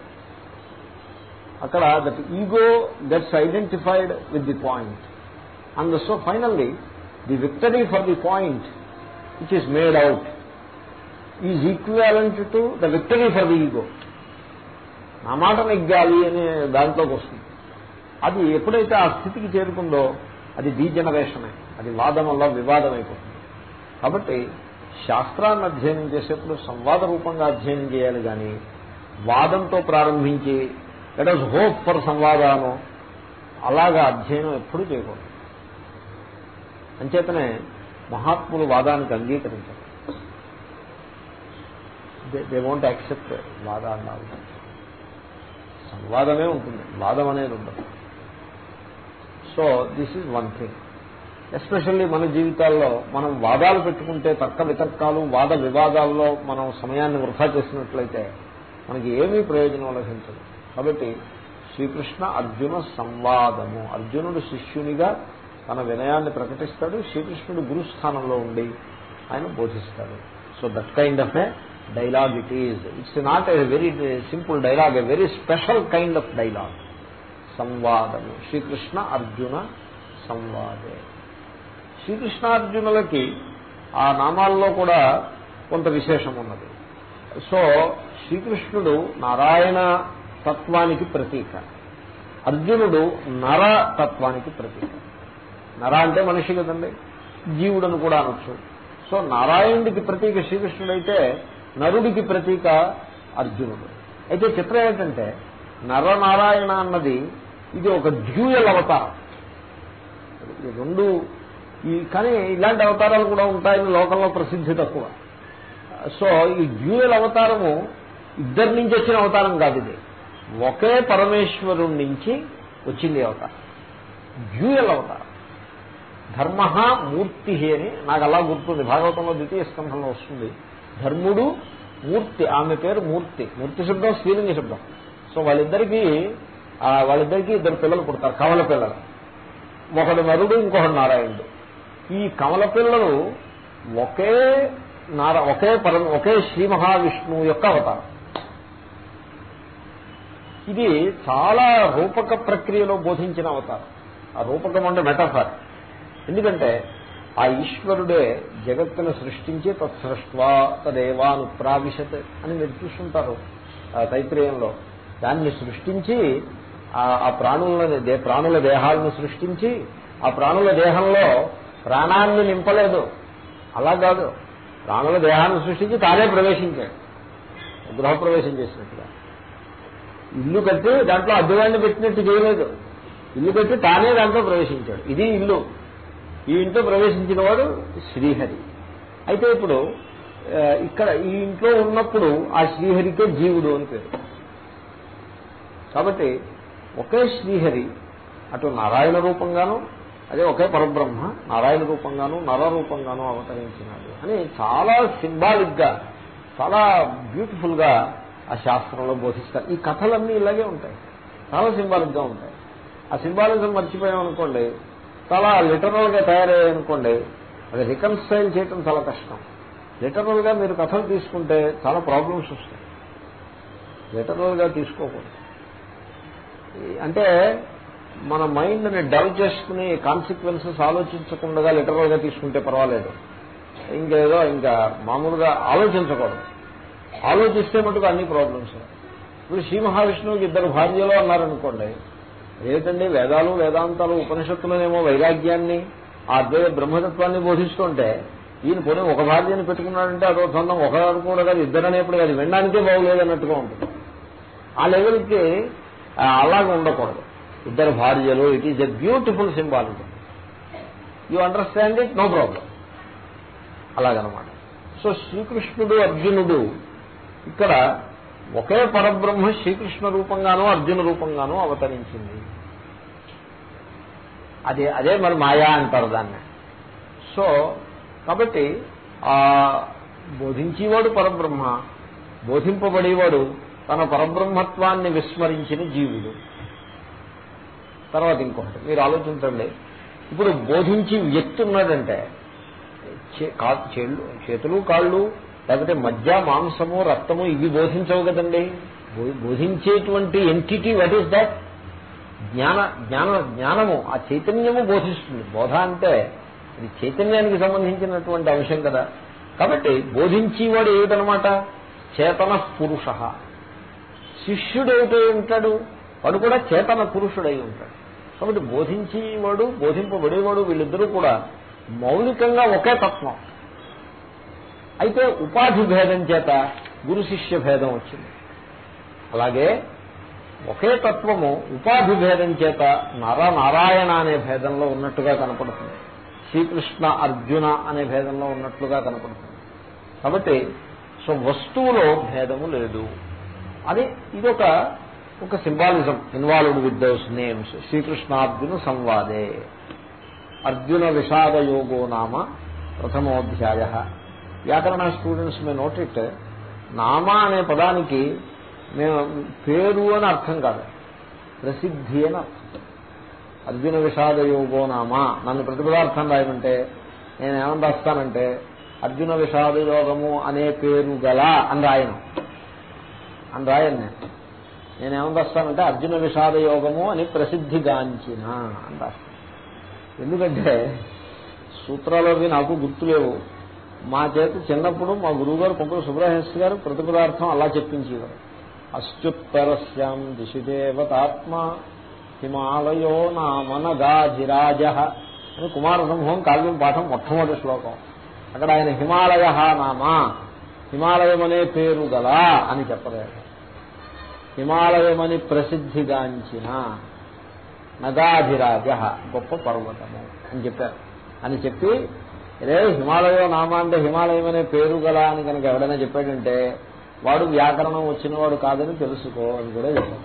A: అక్కడ that ego gets identified with the point and so finally the victory for the point which is made out is equivalent to the victory for the ego నా మాట నెగ్గాలి అనే దాంట్లోకి వస్తుంది అది ఎప్పుడైతే ఆ స్థితికి చేరుకుందో అది డీజనరేషనే అది వాదం వల్ల వివాదం అయిపోతుంది కాబట్టి శాస్త్రాన్ని అధ్యయనం చేసేప్పుడు సంవాద రూపంగా అధ్యయనం చేయాలి కానీ వాదంతో ప్రారంభించి లెట్ అస్ హోప్ ఫర్ సంవాదాను అలాగా అధ్యయనం ఎప్పుడూ చేయకూడదు అంచేతనే మహాత్ములు వాదానికి అంగీకరించారు దే వోంట్ యాక్సెప్ట్ వాదాన్ని సంవాదమే ఉంటుంది వాదం అనేది ఉండదు so this is one thing especially మన జీవితాల్లో మనం వాదాలు పెట్టుకుంటే తర్క వితర్కాలు వాద వివాదాల్లో మనం సమయాన్ని వృధా చేసినట్లయితే మనకి ఏమీ ప్రయోజనం లభించదు కాబట్టి శ్రీకృష్ణ అర్జున సంవాదము అర్జునుడు శిష్యునిగా తన వినయాన్ని ప్రకటిస్తాడు శ్రీకృష్ణుడు గురుస్థానంలో ఉండి ఆయన బోధిస్తాడు so that kind of a dialogue it is it's not a very simple dialogue a very special kind of dialogue సంవాదము శ్రీకృష్ణ అర్జున సంవాదే శ్రీకృష్ణార్జునులకి ఆ నామాల్లో కూడా కొంత విశేషం ఉన్నది సో శ్రీకృష్ణుడు నారాయణ తత్వానికి ప్రతీక అర్జునుడు నర తత్వానికి ప్రతీక నర అంటే మనిషి కదండి జీవుడని కూడా అనొచ్చు సో నారాయణుడికి ప్రతీక శ్రీకృష్ణుడైతే నరుడికి ప్రతీక అర్జునుడు అయితే చిత్రం ఏంటంటే నరనారాయణ అన్నది ఇది ఒక డ్యూయల్ అవతారం ఈ రెండు ఈ కానీ ఇలాంటి అవతారాలు కూడా ఉంటాయని లోకంలో ప్రసిద్ధి తక్కువ సో ఈ డ్యూయల్ అవతారము ఇద్దరి నుంచి వచ్చిన అవతారం కాదు ఇది ఒకే పరమేశ్వరుడి నుంచి వచ్చింది అవతారం డ్యూయల్ అవతారం ధర్మ మూర్తి అని నాకు అలా గుర్తుంది భాగవతంలో ద్వితీయ స్కంధంలో వస్తుంది ధర్ముడు మూర్తి ఆమె పేరు మూర్తి మూర్తి శబ్దం స్త్రీలింగ శబ్దం సో వాళ్ళిద్దరికీ వాళ్ళిద్దరికీ ఇద్దరు పిల్లలు పుడతారు కమల పిల్లలు ఒకడు నరుడు ఇంకొకడు నారాయణుడు ఈ కమల పిల్లలు ఒకే నార ఒకే పరం ఒకే శ్రీ మహావిష్ణువు యొక్క అవతారం ఇది చాలా రూపక ప్రక్రియలో బోధించిన అవతారం ఆ రూపకం అంటే మెటఫర్ ఎందుకంటే ఆ ఈశ్వరుడే జగత్తును సృష్టించి తత్సృష్వా తదేవాను ప్రావిశత్ అని మీరు చూస్తుంటారు తైత్రేయంలో దాన్ని సృష్టించి ఆ ప్రాణులని ప్రాణుల దేహాలను సృష్టించి ఆ ప్రాణుల దేహంలో ప్రాణాన్ని నింపలేదు అలా కాదు ప్రాణుల దేహాన్ని సృష్టించి తానే ప్రవేశించాడు గృహప్రవేశం చేసినట్టుగా ఇల్లు కట్టి దాంట్లో అద్దెవాడిని పెట్టినట్టు చేయలేదు ఇల్లు కట్టి తానే దాంట్లో ప్రవేశించాడు ఇది ఇల్లు ఈ ఇంట్లో ప్రవేశించిన వాడు శ్రీహరి అయితే ఇప్పుడు ఇక్కడ ఈ ఇంట్లో ఉన్నప్పుడు ఆ శ్రీహరికే జీవుడు అని పేరు కాబట్టి ఒకే శ్రీహరి అటు నారాయణ రూపంగాను అదే ఒకే పరబ్రహ్మ నారాయణ రూపంగాను నర రూపంగాను అవతరించినాడు అని చాలా సింబాలిక్ గా చాలా బ్యూటిఫుల్ గా ఆ శాస్త్రంలో బోధిస్తారు ఈ కథలన్నీ ఇలాగే ఉంటాయి చాలా సింబాలిక్ గా ఉంటాయి ఆ సింబాలిజం మర్చిపోయామనుకోండి చాలా లిటరల్ గా తయారయ్యాయనుకోండి అది రికన్సైల్ చేయటం చాలా కష్టం లిటరల్ గా మీరు కథలు తీసుకుంటే చాలా ప్రాబ్లమ్స్ వస్తాయి లిటరల్ గా తీసుకోకూడదు అంటే మన మైండ్ని డల్ చేసుకుని కాన్సిక్వెన్సెస్ ఆలోచించకుండా లిటరల్ గా తీసుకుంటే పర్వాలేదు ఇంకేదో ఇంకా మామూలుగా ఆలోచించకూడదు ఆలోచిస్తే మటుకు అన్ని ప్రాబ్లమ్స్ ఇప్పుడు శ్రీ మహావిష్ణువుకి ఇద్దరు భార్యలో అన్నారనుకోండి
B: ఏమిటండి వేదాలు వేదాంతాలు ఉపనిషత్తులనేమో వైరాగ్యాన్ని ఆ అద్వైత బ్రహ్మతత్వాన్ని బోధిస్తుంటే ఈయన పోనీ ఒక భార్యని పెట్టుకున్నాడంటే అదో సొంతం ఒకరు కూడా కాదు ఇద్దరు అనేప్పుడు కాదు వినడానికే బాగులేదు అన్నట్టుగా ఉంటుంది ఆ లెవెల్కి ఆ, అలాగే ఉండకూడదు ఇద్దరు భార్యలు it is a beautiful symbolism you understand it no problem అలాగనమాట సో శ్రీకృష్ణుడు అర్జునుడు ఇక్కడ ఒకే పరబ్రహ్మ శ్రీకృష్ణ రూపంగానూ అర్జున రూపంగానూ అవతరించింది అదే అదే మరి మాయా అంటారు దాన్ని సో కాబట్టి ఆ బోధించేవాడు పరబ్రహ్మ బోధింపబడేవాడు తన పరబ్రహ్మత్వాన్ని విస్మరించిన జీవుడు తర్వాత ఇంకొకటి మీరు ఆలోచించండి ఇప్పుడు బోధించి వ్యక్తి ఉన్నాడంటే చే- కా- చేళ్ళు చేతులు కాళ్ళు లేకపోతే మధ్య మాంసము రక్తము ఇవి బోధించవు కదండి బో- బోధించేటువంటి ఎంటిటీ వాట్ ఈస్ దట్ జ్ఞాన జ్ఞాన జ్ఞానము ఆ చైతన్యము బోధిస్తుంది బోధ అంటే ఇది చైతన్యానికి సంబంధించినటువంటి అంశం కదా కాబట్టి బోధించేవాడు ఏమిటనమాట చేతన పురుష శిష్యుడు ఏమిటై ఉంటాడు వాడు కూడా చేతన పురుషుడై ఉంటాడు కాబట్టి బోధించేవాడు బోధింపబడేవాడు వీళ్ళిద్దరూ కూడా మౌలికంగా ఒకే తత్వం అయితే ఉపాధి భేదం చేత గురు శిష్య భేదం వచ్చింది అలాగే ఒకే తత్వము ఉపాధి భేదం చేత నర నారాయణ అనే భేదంలో ఉన్నట్టుగా కనపడుతుంది శ్రీకృష్ణ అర్జున అనే భేదంలో ఉన్నట్లుగా కనపడుతుంది కాబట్టి సో వస్తువులో భేదము లేదు అది ఇదొక ఒక symbolism involved with those names శ్రీకృష్ణార్జున సంవాదే అర్జున విషాద యోగో నామ ప్రథమోధ్యాయ వ్యాకరణ స్టూడెంట్స్ మే నోట్ ఇట్ నామ అనే పదానికి మేము పేరు అని అర్థం కాదు ప్రసిద్ధి అని అర్థం అర్జున విషాద యోగో నామ నన్ను ప్రతిపదార్థం రాయమంటే నేను ఏమని రాస్తానంటే అర్జున విషాద యోగము అనే పేరు గల అని రాయను అని రాయను నేను నేనేమని రాస్తానంటే అర్జున విషాద యోగము అని ప్రసిద్ధిగాంచిన అని రాస్తాను ఎందుకంటే సూత్రాలు అవి నాకు గుర్తులేవు మా చేత చిన్నప్పుడు మా గురువుగారు పంపుల సుబ్రహ్మణ్య గారు ప్రతిపదార్థం అలా చెప్పించేవారు అస్త్యుత్తరస్యాం దిశిదేవతాత్మ హిమాలయో నామనగాధిరాజ అని కుమార సంభవం కావ్యం పాఠం మొట్టమొదటి శ్లోకం అక్కడ ఆయన హిమాలయ నామ హిమాలయం అనే పేరు గల అని చెప్పలేదు హిమాలయమని ప్రసిద్ధిగాంచిన నగాధిరాజ గొప్ప పర్వతము అని చెప్పారు అని చెప్పి రే హిమాలయ నామా అంటే హిమాలయం అనే పేరు గల అని కనుక ఎవడైనా చెప్పాడంటే వాడు వ్యాకరణం వచ్చినవాడు కాదని తెలుసుకో అని కూడా చెప్పారు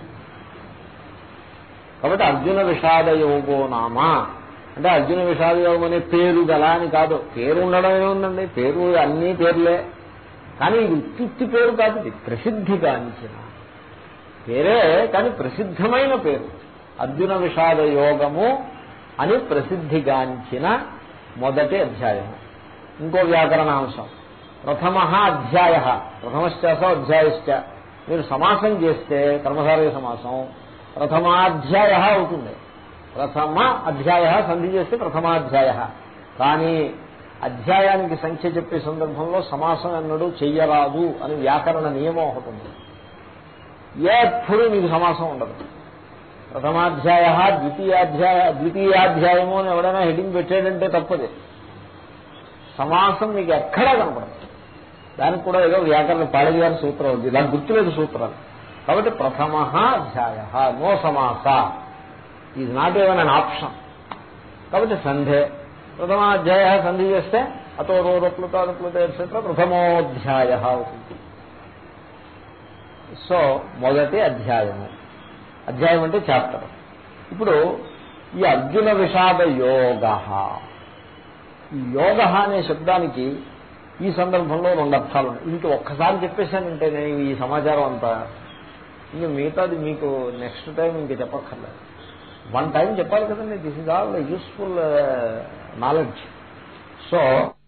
B: కాబట్టి అర్జున విషాద యోగో నామ అంటే అర్జున విషాద యోగం అనే పేరు గల అని కాదు పేరు ఉండడం ఏముందండి పేరు అన్నీ పేర్లే కానీ ఇది ఉత్తి పేరు కాదు ఇది ప్రసిద్ధి కాంచిన పేరే కానీ ప్రసిద్ధమైన పేరు అర్జున విషాద యోగము అని ప్రసిద్ధిగాంచిన మొదటి అధ్యాయం ఇంకో వ్యాకరణాంశం ప్రథమ అధ్యాయ ప్రథమశ్చాస అధ్యాయశ్చ మీరు సమాసం చేస్తే కర్మధారయ సమాసం ప్రథమాధ్యాయ అవుతుంది ప్రథమ అధ్యాయ సంధి చేస్తే ప్రథమాధ్యాయ కానీ అధ్యాయానికి సంఖ్య చెప్పే సందర్భంలో సమాసం ఎన్నడూ చెయ్యరాదు అని వ్యాకరణ నియమం ఒకటి ఉంది ఎప్పుడు మీకు సమాసం ఉండదు ప్రథమాధ్యాయ ద్వితీయాధ్యాయ ద్వితీయాధ్యాయము అని ఎవడైనా హెడింగ్ పెట్టాడంటే తప్పది సమాసం మీకు ఎక్కడా కనపడదు దానికి కూడా ఏదో వ్యాకరణ పాళి గారి సూత్రం ఉంది దానికి గుర్తులేదు సూత్రాలు కాబట్టి ప్రథమ అధ్యాయ నో సమాస is not even an option కాబట్టి సంధే ప్రథమాధ్యాయ సంధి చేస్తే అతో రోరప్లుత అనుప్లుత ఎట్సెట్రా ప్రథమోధ్యాయ అవుతుంది సో మొదటి అధ్యాయము అధ్యాయం అంటే చాప్టర్ ఇప్పుడు ఈ అర్జున విషాద యోగ ఈ యోగ అనే శబ్దానికి ఈ సందర్భంలో రెండు అర్థాలు ఉన్నాయి ఇంక ఒక్కసారి చెప్పేశానంటే నేను ఈ సమాచారం అంతా ఇంక మిగతాది మీకు నెక్స్ట్ టైం ఇంక చెప్పక్కర్లేదు వన్ టైం చెప్పాలి కదండి this is all useful knowledge so